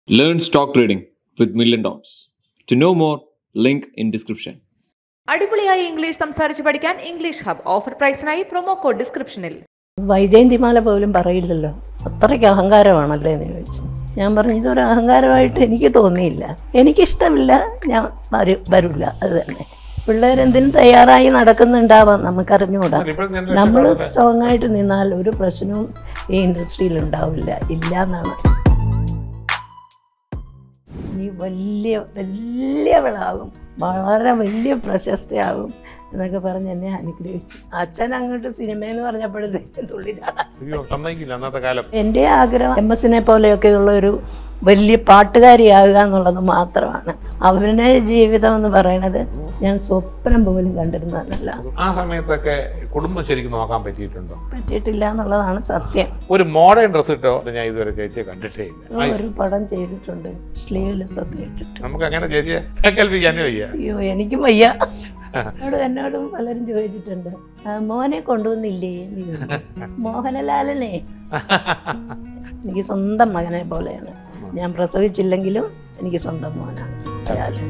Learn stock trading with Million Dots. To know more, link in description. അടിപൊളിയായി English സംസാരിച്ച് പഠിക്കാൻ English hub offer പ്രൈസിനായി promo code ഡിസ്ക്രിപ്ഷനിൽ വൈജയന്തിമാല പോലും പറയില്ലല്ലോ അത്രയ്ക്ക് അഹങ്കാരമാണല്ലേ എന്ന് ചോദിച്ചു ഞാൻ പറഞ്ഞു ഇതൊരു അഹങ്കാരമായിട്ട് എനിക്ക് തോന്നിയില്ല എനിക്കിഷ്ടമില്ല ഞാൻ വരു വരില്ല അത് തന്നെ പിള്ളേരെന്തിനും തയ്യാറായി നടക്കുന്നുണ്ടാവാം നമുക്കറിഞ്ഞുകൂടാ നമ്മൾ സ്ട്രോങ് ആയിട്ട് നിന്നാൽ ഒരു പ്രശ്നവും ഈ ഇൻഡസ്ട്രിയിൽ ഉണ്ടാവില്ല ഇല്ല എന്നാണ് നീ വലിയ വലിയവളാകും വളരെ വലിയ പ്രശസ്തയാകും എന്നൊക്കെ പറഞ്ഞ് എന്നെ അനുഗ്രഹിച്ചു അച്ഛൻ അങ്ങോട്ട് സിനിമയെന്ന് പറഞ്ഞപ്പോഴത്തേക്കും തുള്ളി ചാടാ അയ്യോ സമ്മതിക്കില്ല അന്നത്തെ കാലം എൻ്റെ ആഗ്രഹം എം എസിനെ പോലെയൊക്കെയുള്ള ഒരു വലിയ പാട്ടുകാരിയാകുക എന്നുള്ളത് മാത്രമാണ് അഭിനയ ജീവിതം എന്ന് പറയുന്നത് ഞാൻ സ്വപ്നം പോലും കണ്ടിരുന്നതല്ല ആ സമയത്തൊക്കെ കുടുംബം ശരിക്കും നോക്കാൻ പറ്റിയിട്ടുണ്ടോ പറ്റിയിട്ടില്ല എന്നുള്ളതാണ് സത്യം ഒരു മോഡേൺ ഡ്രസ് ഇട്ടോ അത് ഞാൻ ഇതുവരെ ചേച്ചിയെ കണ്ടിട്ടേ ഇല്ല ഒരു പടം ചെയ്തിട്ടുണ്ട് സ്ലീവ്ലെസ് ഒക്കെ ഇട്ടിട്ട് നമുക്ക് അങ്ങനെ ചേച്ചിയെ സങ്കല്പിക്കാനേ വയ്യ അയ്യോ എനിക്കും വയ്യ എന്നോട് എന്നോടും പലരും ചോദിച്ചിട്ടുണ്ട് "ആ, മോനെ കൊണ്ടുവന്നില്ലേ എന്ന് ചോദിച്ചു. മോഹനലാലനെ എനിക്ക് സ്വന്തം മകനെ പോലെയാണ് ഞാൻ പ്രസവിച്ചില്ലെങ്കിലും എനിക്ക് സ്വന്തം മോനാണ് ലാലൻ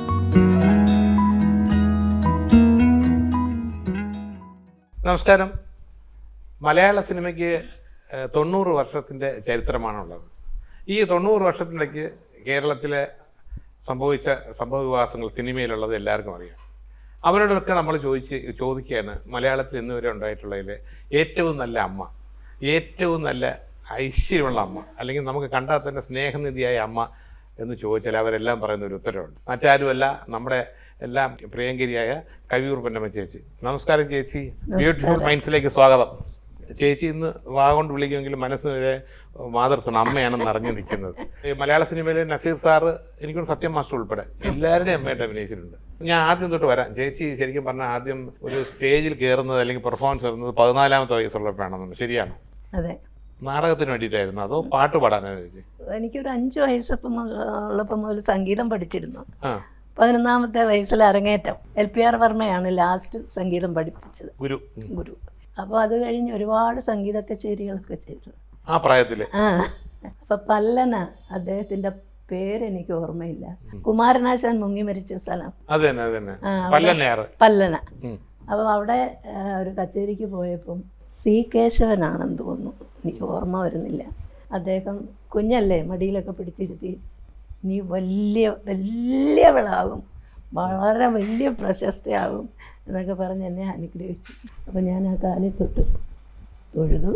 നമസ്കാരം മലയാള സിനിമയ്ക്ക് ഏഹ്, തൊണ്ണൂറ് വർഷത്തിൻ്റെ ചരിത്രമാണുള്ളത് ഈ തൊണ്ണൂറ് വർഷത്തിലേക്ക് കേരളത്തിലെ സംഭവിച്ച സംഭവ വികാസങ്ങൾ സിനിമയിലുള്ളത് എല്ലാവർക്കും അറിയാം അവരോടൊക്കെ നമ്മൾ ചോദിച്ച് ചോദിക്കുകയാണ് മലയാളത്തിൽ ഇന്ന് വരെ ഉണ്ടായിട്ടുള്ളതിൽ ഏറ്റവും നല്ല അമ്മ ഏറ്റവും നല്ല ഐശ്വര്യമുള്ള അമ്മ അല്ലെങ്കിൽ നമുക്ക് കണ്ടാൽ തന്നെ സ്നേഹനിധിയായ അമ്മ എന്ന് ചോദിച്ചാൽ അവരെല്ലാം പറയുന്ന ഒരു ഉത്തരവുണ്ട് മറ്റാരുമല്ല നമ്മുടെ എല്ലാം പ്രിയങ്കരിയായ കവിയൂർ പൊന്നമ്മ ചേച്ചി നമസ്കാരം ചേച്ചി ബ്യൂട്ടിഫുൾ മൈൻഡ്സിലേക്ക് സ്വാഗതം ചേച്ചി ഇന്ന് വാ കൊണ്ട് വിളിക്കുമെങ്കിലും മനസ്സ് വരെ മാതൃത്വം അമ്മയാണെന്ന് അറിഞ്ഞു നിൽക്കുന്നത് ഈ മലയാള സിനിമയിലെ നസീർ സാറ് എനിക്കൊരു സത്യം മാസ്റ്റർ ഉൾപ്പെടെ എല്ലാവരുടെയും അമ്മയായിട്ട് അഭിനയിച്ചിട്ടുണ്ട് ഞാൻ ആദ്യം തൊട്ട് വരാം ചേച്ചി ശരിക്കും പറഞ്ഞാൽ ആദ്യം ഒരു സ്റ്റേജിൽ കയറുന്നത് അല്ലെങ്കിൽ പെർഫോമൻസ് വരുന്നത് പതിനാലാമത്തെ വയസ്സുള്ളപ്പോഴാണെന്ന് ശരിയാണ് അതെ നാടകത്തിന് വേണ്ടിയിട്ടായിരുന്നു അതോ പാട്ട് പാടാനായിരുന്നു ചേച്ചി എനിക്കൊരു അഞ്ച് വയസ്സപ്പം മുതൽ- ഉള്ളപ്പം മുതൽ സംഗീതം പഠിച്ചിരുന്നു ആ പതിനൊന്നാമത്തെ വയസ്സിൽ അരങ്ങേറ്റം എൽ പി ആർ വർമ്മയാണ് ലാസ്റ്റ് സംഗീതം പഠിപ്പിച്ചത് ഗുരു ഉം. ഗുരു അപ്പോൾ അത് കഴിഞ്ഞ് ഒരുപാട് സംഗീത കച്ചേരികളൊക്കെ ചെയ്തു ആ പ്രായത്തിൽ ആ അപ്പം പല്ലന അദ്ദേഹത്തിൻ്റെ പേരെനിക്ക് ഓർമ്മയില്ല കുമാരനാശാൻ മുങ്ങി മരിച്ച സ്ഥലം അത് തന്നെ അത് തന്നെ ആ, പല്ലന്നേറ് പല്ലന ഉം. അപ്പം അവിടെ ആ, ഒരു കച്ചേരിക്ക് പോയപ്പം സി കേശവനാണെന്ന് തോന്നുന്നു എനിക്ക് ഓർമ്മ വരുന്നില്ല അദ്ദേഹം കുഞ്ഞല്ലേ മടിയിലൊക്കെ പിടിച്ചിരുത്തി നീ വലിയ വലിയവളാകും വളരെ വലിയ പ്രശസ്തയാകും എന്നൊക്കെ പറഞ്ഞ് എന്നെ അനുഗ്രഹിച്ചു അപ്പം ഞാൻ ആ കാലിൽ തൊട്ട് തൊഴുതു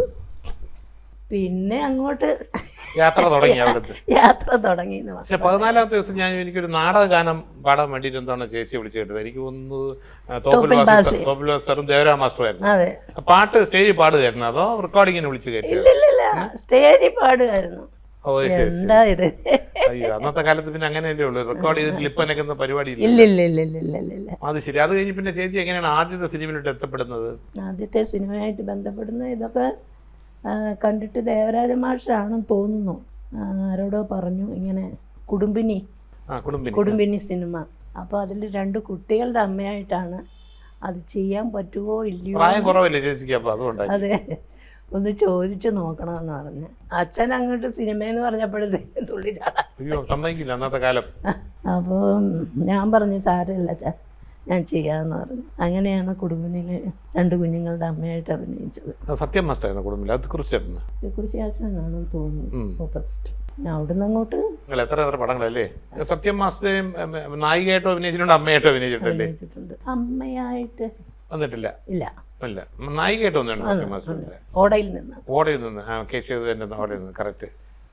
പിന്നെ അങ്ങോട്ട് യാത്ര തുടങ്ങി അവിടുത്തെ യാത്ര തുടങ്ങി എന്ന് പറഞ്ഞു പക്ഷെ പതിനാലാമത്തെ ദിവസം ഞാൻ എനിക്കൊരു നാടക ഗാനം പാടാൻ വേണ്ടിയിട്ട് എന്താണ് ചേച്ചി വിളിച്ചു കേട്ടത് എനിക്ക് തോന്നുന്നു ആ, തോപ്പിൽ തോപ്പിൽ വാസി വാസി. സർ- തോപ്പിൽ വാസി സാറും ദേവരാ മാസ്റ്ററും ആയിരുന്നു അതെ ആ പാട്ട് സ്റ്റേജിൽ പാടുകയായിരുന്നു അതോ റെക്കോർഡിങ്ങിന് വിളിച്ചു കയറ്റിയോ ഇല്ലില്ല സ്റ്റേജിൽ പാടുമായിരുന്നു ഓ ശരി ശരി എന്താ ഇത് അയ്യോ അന്നത്തെ കാലത്ത് പിന്നെ അങ്ങനെയല്ലേ ഉള്ളൂ റെക്കോർഡ് ചെയ്തിട്ട് ലിപ്പ് അനക്കുന്ന പരിപാടി ഇല്ല ഇല്ലില്ല ഇല്ല ഇല്ല ഇല്ല ഇല്ല ഇല്ല അത് ശരി അത് കഴിഞ്ഞ് പിന്നെ ചേച്ചി എങ്ങനെയാണ് ആദ്യത്തെ സിനിമയിലോട്ട് എത്തപ്പെടുന്നത് ആദ്യത്തെ സിനിമയായിട്ട് ബന്ധപ്പെടുന്ന ഇതൊക്കെ ആ, കണ്ടിട്ട് ദേവരാജ മാഷാണെന്ന് തോന്നുന്നു ആ, ആരോടോ പറഞ്ഞു ഇങ്ങനെ കുടുംബിനി ആ കുടുംബിനി കുടുംബിനി സിനിമ അപ്പോൾ അതിൽ രണ്ട് കുട്ടികളുടെ അമ്മയായിട്ടാണ് അത് ചെയ്യാൻ പറ്റുമോ ഇല്ലയോ പ്രായം കുറവല്ലേ ചേച്ചിക്ക് അപ്പൊ അതുകൊണ്ടായി അതെ ഒന്ന് ചോദിച്ചു നോക്കണമെന്ന് പറഞ്ഞു അച്ഛൻ അങ്ങോട്ട് സിനിമയെന്ന് പറഞ്ഞപ്പോഴത്തേക്കും തുള്ളി ചാടാ അയ്യോ സമ്മതിക്കില്ല അന്നത്തെ കാലം അപ്പോൾ ഞാൻ പറഞ്ഞു സാരമില്ല അച്ഛാ ഞാൻ ചെയ്യാമെന്ന് പറഞ്ഞു അങ്ങനെയാണ് കുടുംബിനിയിൽ രണ്ട് കുഞ്ഞുങ്ങളുടെ അമ്മയായിട്ട് അഭിനയിച്ചത് അത് സത്യം മാസ്റ്ററായിരുന്നു കുടുംബിൽ അത് കുറിച്ചായിരുന്നു കുരിശാസനാണെന്ന് തോന്നുന്നു ഉം. ഓപ്പോസിറ്റ് ഞാൻ അവിടുന്ന് അങ്ങോട്ട് നിങ്ങൾ എത്ര എത്ര പടങ്ങളല്ലേ സത്യം മാസ്റ്ററേയും ഉം, ഉം, നായികയായിട്ടോ അഭിനയിച്ചിട്ടുണ്ട് അമ്മയായിട്ടോ അഭിനയിച്ചിട്ടുണ്ടല്ലേ അഭിനയിച്ചിട്ടുണ്ട് അമ്മയായിട്ട് വന്നിട്ടില്ല ഇല്ല ഇല്ല നായികയായിട്ട് വന്നിട്ടുണ്ട് സത്യം ഉണ്ട്. മാസ്റ്ററിന്റെ ഓടയിൽ നിന്ന് ഓടയിൽ നിന്ന് ആ കേശവന്റെ ഓടയിൽ നിന്ന് കറക്റ്റ്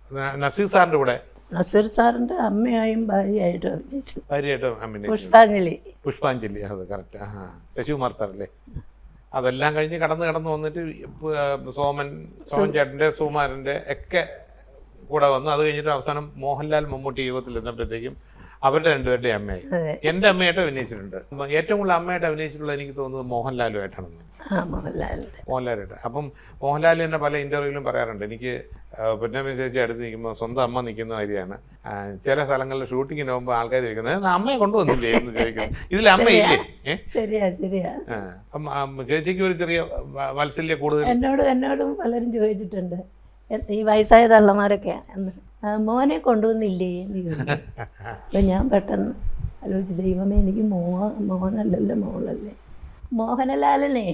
നസീർ സാറിന്റെ കൂടെ നസീർ സാറിൻ്റെ അമ്മയായും ഭാര്യയായിട്ടും അഭിനയിച്ചു ഭാര്യയായിട്ട് അഭിനയിച്ചു പുഷ്പാഞ്ജലി പുഷ്പാഞ്ജലി അത് കറക്റ്റ് ആ ശശികുമാർ സാറല്ലേ അതെല്ലാം കഴിഞ്ഞ് കടന്ന് കടന്ന് വന്നിട്ട് ഇപ്പൊ, ആ, സോമൻ സോമൻ ചേട്ടൻ്റെ സുകുമാരൻ്റെ ഒക്കെ കൂടെ വന്നു അത് കഴിഞ്ഞിട്ട് അവസാനം മോഹൻലാൽ മമ്മൂട്ടി യുഗത്തിൽ എത്തുമ്പോഴത്തേക്കും അവരുടെ രണ്ടുപേരുടെ അമ്മയായി അതെ എൻ്റെ അമ്മയായിട്ട് അഭിനയിച്ചിട്ടുണ്ട് അപ്പം ഏറ്റവും കൂടുതൽ അമ്മയായിട്ട് അഭിനയിച്ചിട്ടുള്ളത് എനിക്ക് തോന്നുന്നത് മോഹൻലാലുമായിട്ടാണെന്ന് ആ മോഹൻലാലിൻ്റെ മോഹൻലാലായിട്ട് അപ്പം മോഹൻലാൽ തന്നെ പല ഇൻ്റർവ്യൂവിലും പറയാറുണ്ട് എനിക്ക് പൊന്നമ്മ ചേച്ചി അടുത്ത് നിൽക്കുമ്പോൾ സ്വന്തം അമ്മ നിൽക്കുന്ന കാര്യമാണ് ആ, ചില സ്ഥലങ്ങളിൽ ഷൂട്ടിങ്ങിന് പോകുമ്പോൾ ആൾക്കാർ ചോദിക്കുന്നത് "എന്നാ അമ്മയെ കൊണ്ടുവന്നില്ലേ എന്ന് ചോദിക്കുന്നത് ഇതിൽ അമ്മയില്ലേ ഏ ശരിയാ ശരിയാ ആ, അപ്പം ആ, ചേച്ചിക്ക് ഒരു ചെറിയ വ- വാത്സല്യ കൂടുതൽ എന്നോട് എന്നോടും പലരും ചോദിച്ചിട്ടുണ്ട് എ- ഈ വയസ്സായ തള്ളമാരൊക്കെ എന്ന് "ആ, മോനെ കൊണ്ടുവന്നില്ലേ എന്ന് ചോദിച്ചു അപ്പം ഞാൻ പെട്ടെന്ന് ആലോചിച്ചു ദൈവമേ എനിക്ക് മോ മോനല്ലല്ലോ മോളല്ലേ മോഹനലാലനെ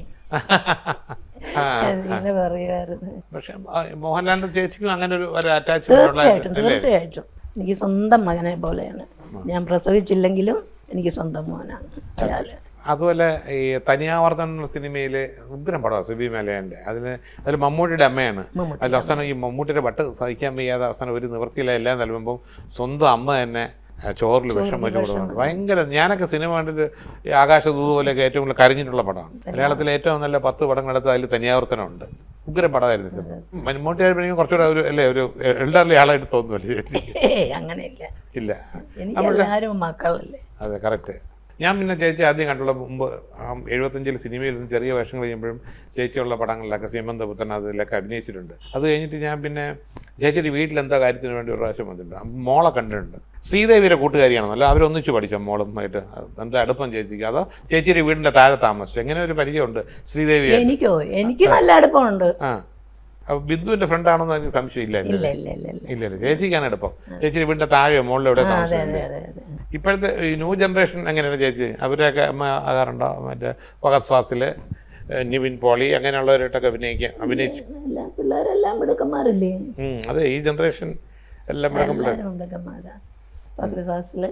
അതിങ്ങനെ പറയുമായിരുന്നു പക്ഷെ ആ, മോഹൻലാലിന്റെ ചേച്ചിക്കും അങ്ങനെ ഒരു ഒരു അറ്റാച്ച്മെന്റ് തീർച്ചയായിട്ടും തീർച്ചയായിട്ടും എനിക്ക് സ്വന്തം മകനെ പോലെയാണ് ഞാൻ പ്രസവിച്ചില്ലെങ്കിലും എനിക്ക് സ്വന്തം മോനാണ് അയാൾ അതുപോലെ ഈ തനിയാവർത്തൻ എന്ന സിനിമയിൽ ഉഗ്രം പടമാണ് സുബി മലയാൻ്റെ അതിന് അതിൽ മമ്മൂട്ടിയുടെ അമ്മയാണ് മമ്മൂട്ടി അതിൽ അവസാനം ഈ മമ്മൂട്ടിയുടെ വട്ട് സഹിക്കാൻ വയ്യാതെ അവസാനം ഒരു നിവൃത്തിയില്ല എല്ലാം നൽകുമ്പോൾ സ്വന്തം അമ്മ തന്നെ ആ, ചോറിൽ വിഷം വെച്ച് കൊടുക്കുന്നുണ്ട് ഭയങ്കര ഞാനൊക്കെ സിനിമ കണ്ടിട്ട് ഈ ആകാശദൂത് പോലെയൊക്കെ ഏറ്റവും കൂടുതൽ കരഞ്ഞിട്ടുള്ള പടമാണ് മലയാളത്തിലെ ഏറ്റവും നല്ല പത്ത് പടങ്ങളെടുത്ത് അതിൽ തനിയാവർത്തനമുണ്ട് ഉഗ്രം പടമായിരുന്നു സിനിമ മമ്മൂട്ടിയായിരുന്നെങ്കിൽ കുറച്ചുകൂടെ ഒരു അല്ലേ ഒരു എൽഡർലി ആളായിട്ട് തോന്നുമല്ലേ ചേച്ചി ഏയ് അങ്ങനെയില്ല ഇല്ല എനിക്ക് എല്ലാവരും മക്കളല്ലേ അതെ കറക്റ്റ് ഞാൻ പിന്നെ ചേച്ചി ആദ്യം കണ്ടുള്ള മുമ്പ് ആ എഴുപത്തഞ്ചിൽ സിനിമയിൽ നിന്ന് ചെറിയ വേഷങ്ങൾ ചെയ്യുമ്പോഴും ചേച്ചിയുള്ള പടങ്ങളിലൊക്കെ സീമന്തപുത്രൻ അതിലൊക്കെ അഭിനയിച്ചിട്ടുണ്ട് അത് കഴിഞ്ഞിട്ട് ഞാൻ പിന്നെ ചേച്ചിയുടെ വീട്ടിൽ എന്താ കാര്യത്തിന് വേണ്ടി ഒരു പ്രാവശ്യം വന്നിട്ടുണ്ട് ആ മോളെ കണ്ടിട്ടുണ്ട് ശ്രീദേവിയുടെ കൂട്ടുകാരിയാണെന്നല്ലോ അവരൊന്നിച്ച് പഠിച്ചോ മോളുമായിട്ട് എന്താ അടുപ്പം ചേച്ചിക്ക് അതോ ചേച്ചിയുടെ വീടിൻ്റെ താഴെ താമസിച്ചു എങ്ങനെ ഒരു പരിചയമുണ്ട് ശ്രീദേവി എനിക്കോ എനിക്ക് നല്ല അടുപ്പമുണ്ട് ആ അപ്പോൾ ബിന്ദുവിൻ്റെ ഫ്രണ്ടാണെന്ന് എനിക്ക് സംശയമില്ല എൻ്റെ. ഇല്ല ഇല്ല ഇല്ല ഇല്ല ഇല്ല ഇല്ല ചേച്ചിക്കാണ് അടുപ്പം ചേച്ചിയുടെ വീടിൻ്റെ താഴെയോ മുകളിലോ എവിടെ ആ, അതെ താമസിച്ചു അതെ അതെ അതെ ഇപ്പോഴത്തെ ഈ ന്യൂ ജനറേഷൻ എങ്ങനെയാണ് ചേച്ചി അവരൊക്കെ അമ്മ ആകാറുണ്ടോ മറ്റേ ഫഹദ് ഫാസിൽ നിവിൻ പോളി അങ്ങനെയുള്ളവരായിട്ടൊക്കെ അഭിനയിക്കാം അഭിനയിച്ച് എല്ലാ പിള്ളേരെല്ലാം മിടുക്കന്മാരല്ലേ ഉം, അതെ ഈ ജനറേഷൻ എല്ലാം മിടക്കം പിള്ളേർ എല്ലാവരും മിടുക്കന്മാരാ പകൽ ക്ലാസ്സിൽ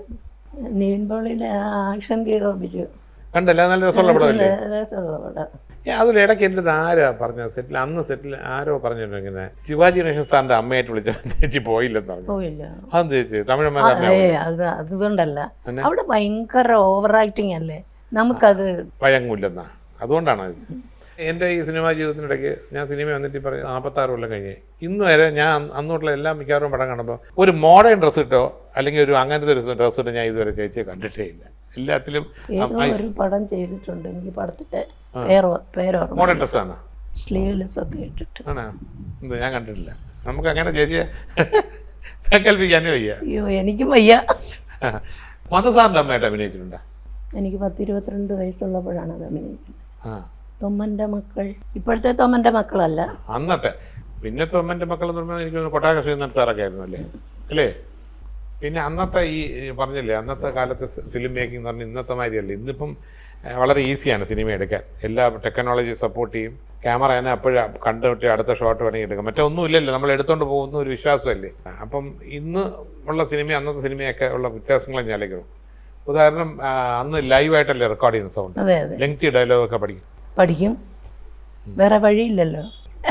നീൻ പോളിയുടെ ആക്ഷൻ ഹീറോ ബിജു കണ്ടല്ലേ നല്ല രസമുള്ള പടമല്ലേ രസമുള്ള പടം ഏ, അതിൽ ഇടയ്ക്ക് എൻ്റെ ആരാ പറഞ്ഞത് സെറ്റിൽ അന്ന് സെറ്റിൽ ആരോ പറഞ്ഞിട്ടുണ്ട് ഇങ്ങനെ ശിവാജി ഗണേശൻ സാറിൻ്റെ അമ്മയായിട്ട് വിളിച്ച ചേച്ചി പോയില്ലെന്ന് പറഞ്ഞു പോയില്ല അതെന്ത് ചേച്ചി ആ, തമിഴന്മാരെ ഏ അത് അതുകൊണ്ടല്ല പിന്നെ? അവിടെ ഭയങ്കര ഓവർ ആക്ടിങ് അല്ലേ നമുക്കത് വഴങ്ങൂല്ലെന്നാ അതുകൊണ്ടാണ് അത്. എൻ്റെ ഈ സിനിമാ ജീവിതത്തിനിടയ്ക്ക് ഞാൻ സിനിമ വന്നിട്ട് ഈ പറയും നാൽപ്പത്താറ് കൊല്ലം കഴിഞ്ഞ് ഇന്ന് വരെ ഞാൻ അന്ന് അന്നോട്ടുള്ള എല്ലാ മിക്കവാറും പടം കാണുമ്പോൾ ഒരു മോഡേൺ ഡ്രസ്സ് ഇട്ടോ അല്ലെങ്കിൽ ഒരു അങ്ങനത്തെ ഒരു ഡ്രസ്സ് ഇട്ടോ ഞാൻ ഇതുവരെ ചേച്ചിയെ കണ്ടിട്ടേ ഇല്ല എല്ലാത്തിലും ഏതോ ഒരു പടം ചെയ്തിട്ടുണ്ട് എനിക്ക് പടത്തിന്റെ പേരോ പേരോർമ്മ മോഡേൺ ഡ്രസ്സാണ് സ്ലീവ്ലെസ് ഒക്കെ ഇട്ടിട്ട് ആണോ എന്ത് ഞാൻ കണ്ടിട്ടില്ല നമുക്ക് അങ്ങനെ ചേച്ചിയെ സങ്കല്പിക്കാനേ വയ്യ അയ്യോ എനിക്കും വയ്യ മധുസാറിൻ്റെ അമ്മയായിട്ട് അഭിനയിച്ചിട്ടുണ്ടോ എനിക്ക് പത്തിരുപത്തിരണ്ട് വയസ്സുള്ളപ്പോഴാണ് അത് അഭിനയിക്കുന്നത് ആ തൊമ്മന്റെ മക്കൾ ഇപ്പോഴത്തെ തൊമ്മന്റെ മക്കളല്ല അന്നത്തെ പിന്നെ തൊമ്മൻ്റെ മക്കൾ എന്ന് പറഞ്ഞാൽ എനിക്ക് തോന്നുന്നു കൊട്ടാര ശ്രീനാഥ് സാറൊക്കെ ആയിരുന്നു അല്ലേ അല്ലേ പിന്നെ അന്നത്തെ ഈ ഈ പറഞ്ഞില്ലേ അന്നത്തെ കാലത്തെ ഫിലിം മേക്കിംഗ് എന്ന് പറഞ്ഞാൽ ഇന്നത്തെ മാതിരിയല്ല ഇന്നിപ്പം ഏഹ്, വളരെ ഈസിയാണ് സിനിമ എടുക്കാൻ എല്ലാ ടെക്നോളജി സപ്പോർട്ട് ചെയ്യും ക്യാമറ തന്നെ അപ്പോഴും കണ്ടുപിട്ടി അടുത്ത ഷോട്ട് വേണമെങ്കിൽ എടുക്കാം മറ്റേ ഒന്നും ഇല്ലല്ലോ നമ്മൾ എടുത്തുകൊണ്ട് പോകുന്ന ഒരു വിശ്വാസമല്ലേ അപ്പം ഇന്ന് ഉള്ള സിനിമ അന്നത്തെ സിനിമയൊക്കെ ഉള്ള വ്യത്യാസങ്ങളെ ഞാൻ ആലോചിക്കണം ഉദാഹരണം ആ, അന്ന് ലൈവായിട്ടല്ലേ റെക്കോർഡ് ചെയ്യുന്ന സൗണ്ട് അതെ അതെ ലെങ്തി ഡയലോഗൊക്കെ പഠിക്കും പഠിക്കും വേറെ വഴിയില്ലല്ലോ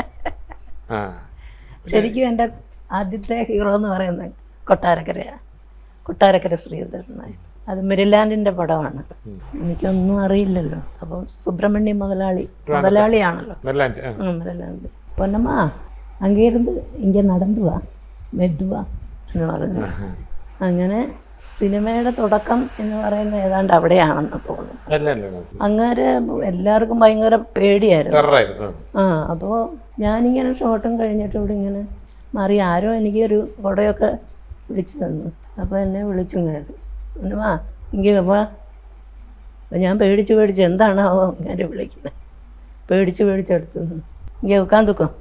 ആ ശരിക്കും എൻ്റെ ആദ്യത്തെ ഹീറോ എന്ന് പറയുന്നത് കൊട്ടാരക്കരയാണ് കൊട്ടാരക്കര ശ്രീധരൻ നായർ അത് മെരിലാൻഡിൻ്റെ പടമാണ് എനിക്കൊന്നും അറിയില്ലല്ലോ അപ്പം സുബ്രഹ്മണ്യം മുതലാളി മുതലാളിയാണല്ലോ മെല്ലാൻഡ് ആ ம் மெரிலாண்டு பொன்னம்மா அங்கேருந்து இங்கே നടന്നു വാ മെതുവാ എന്ന് പറഞ്ഞു അങ്ങനെ സിനിമയുടെ തുടക്കം എന്ന് പറയുന്നത് ഏതാണ്ട് അവിടെയാണെന്ന് തോന്നുന്നു അല്ല അല്ല അല്ല. അങ്ങേരെ എല്ലാവർക്കും ഭയങ്കര പേടിയായിരുന്നു ടെററായിരുന്നു ആ. ആ അപ്പോൾ ഞാനിങ്ങനെ ഷോട്ടും കഴിഞ്ഞിട്ട് ഇവിടെ ഇങ്ങനെ മാറി ആരോ എനിക്കൊരു കുടയൊക്കെ വിളിച്ചു തന്നു അപ്പോൾ എന്നെ വിളിച്ചു കയറി പൊന്നമ്മാ ഇங்கே വാ അപ്പോൾ ഞാൻ പേടിച്ച് പേടിച്ച് എന്താണാവോ ഇങ്ങനെ വിളിക്കുന്നത് പേടിച്ച് പേടിച്ചെടുത്തു ഇங்கே വെക്കാൻ തുക്കും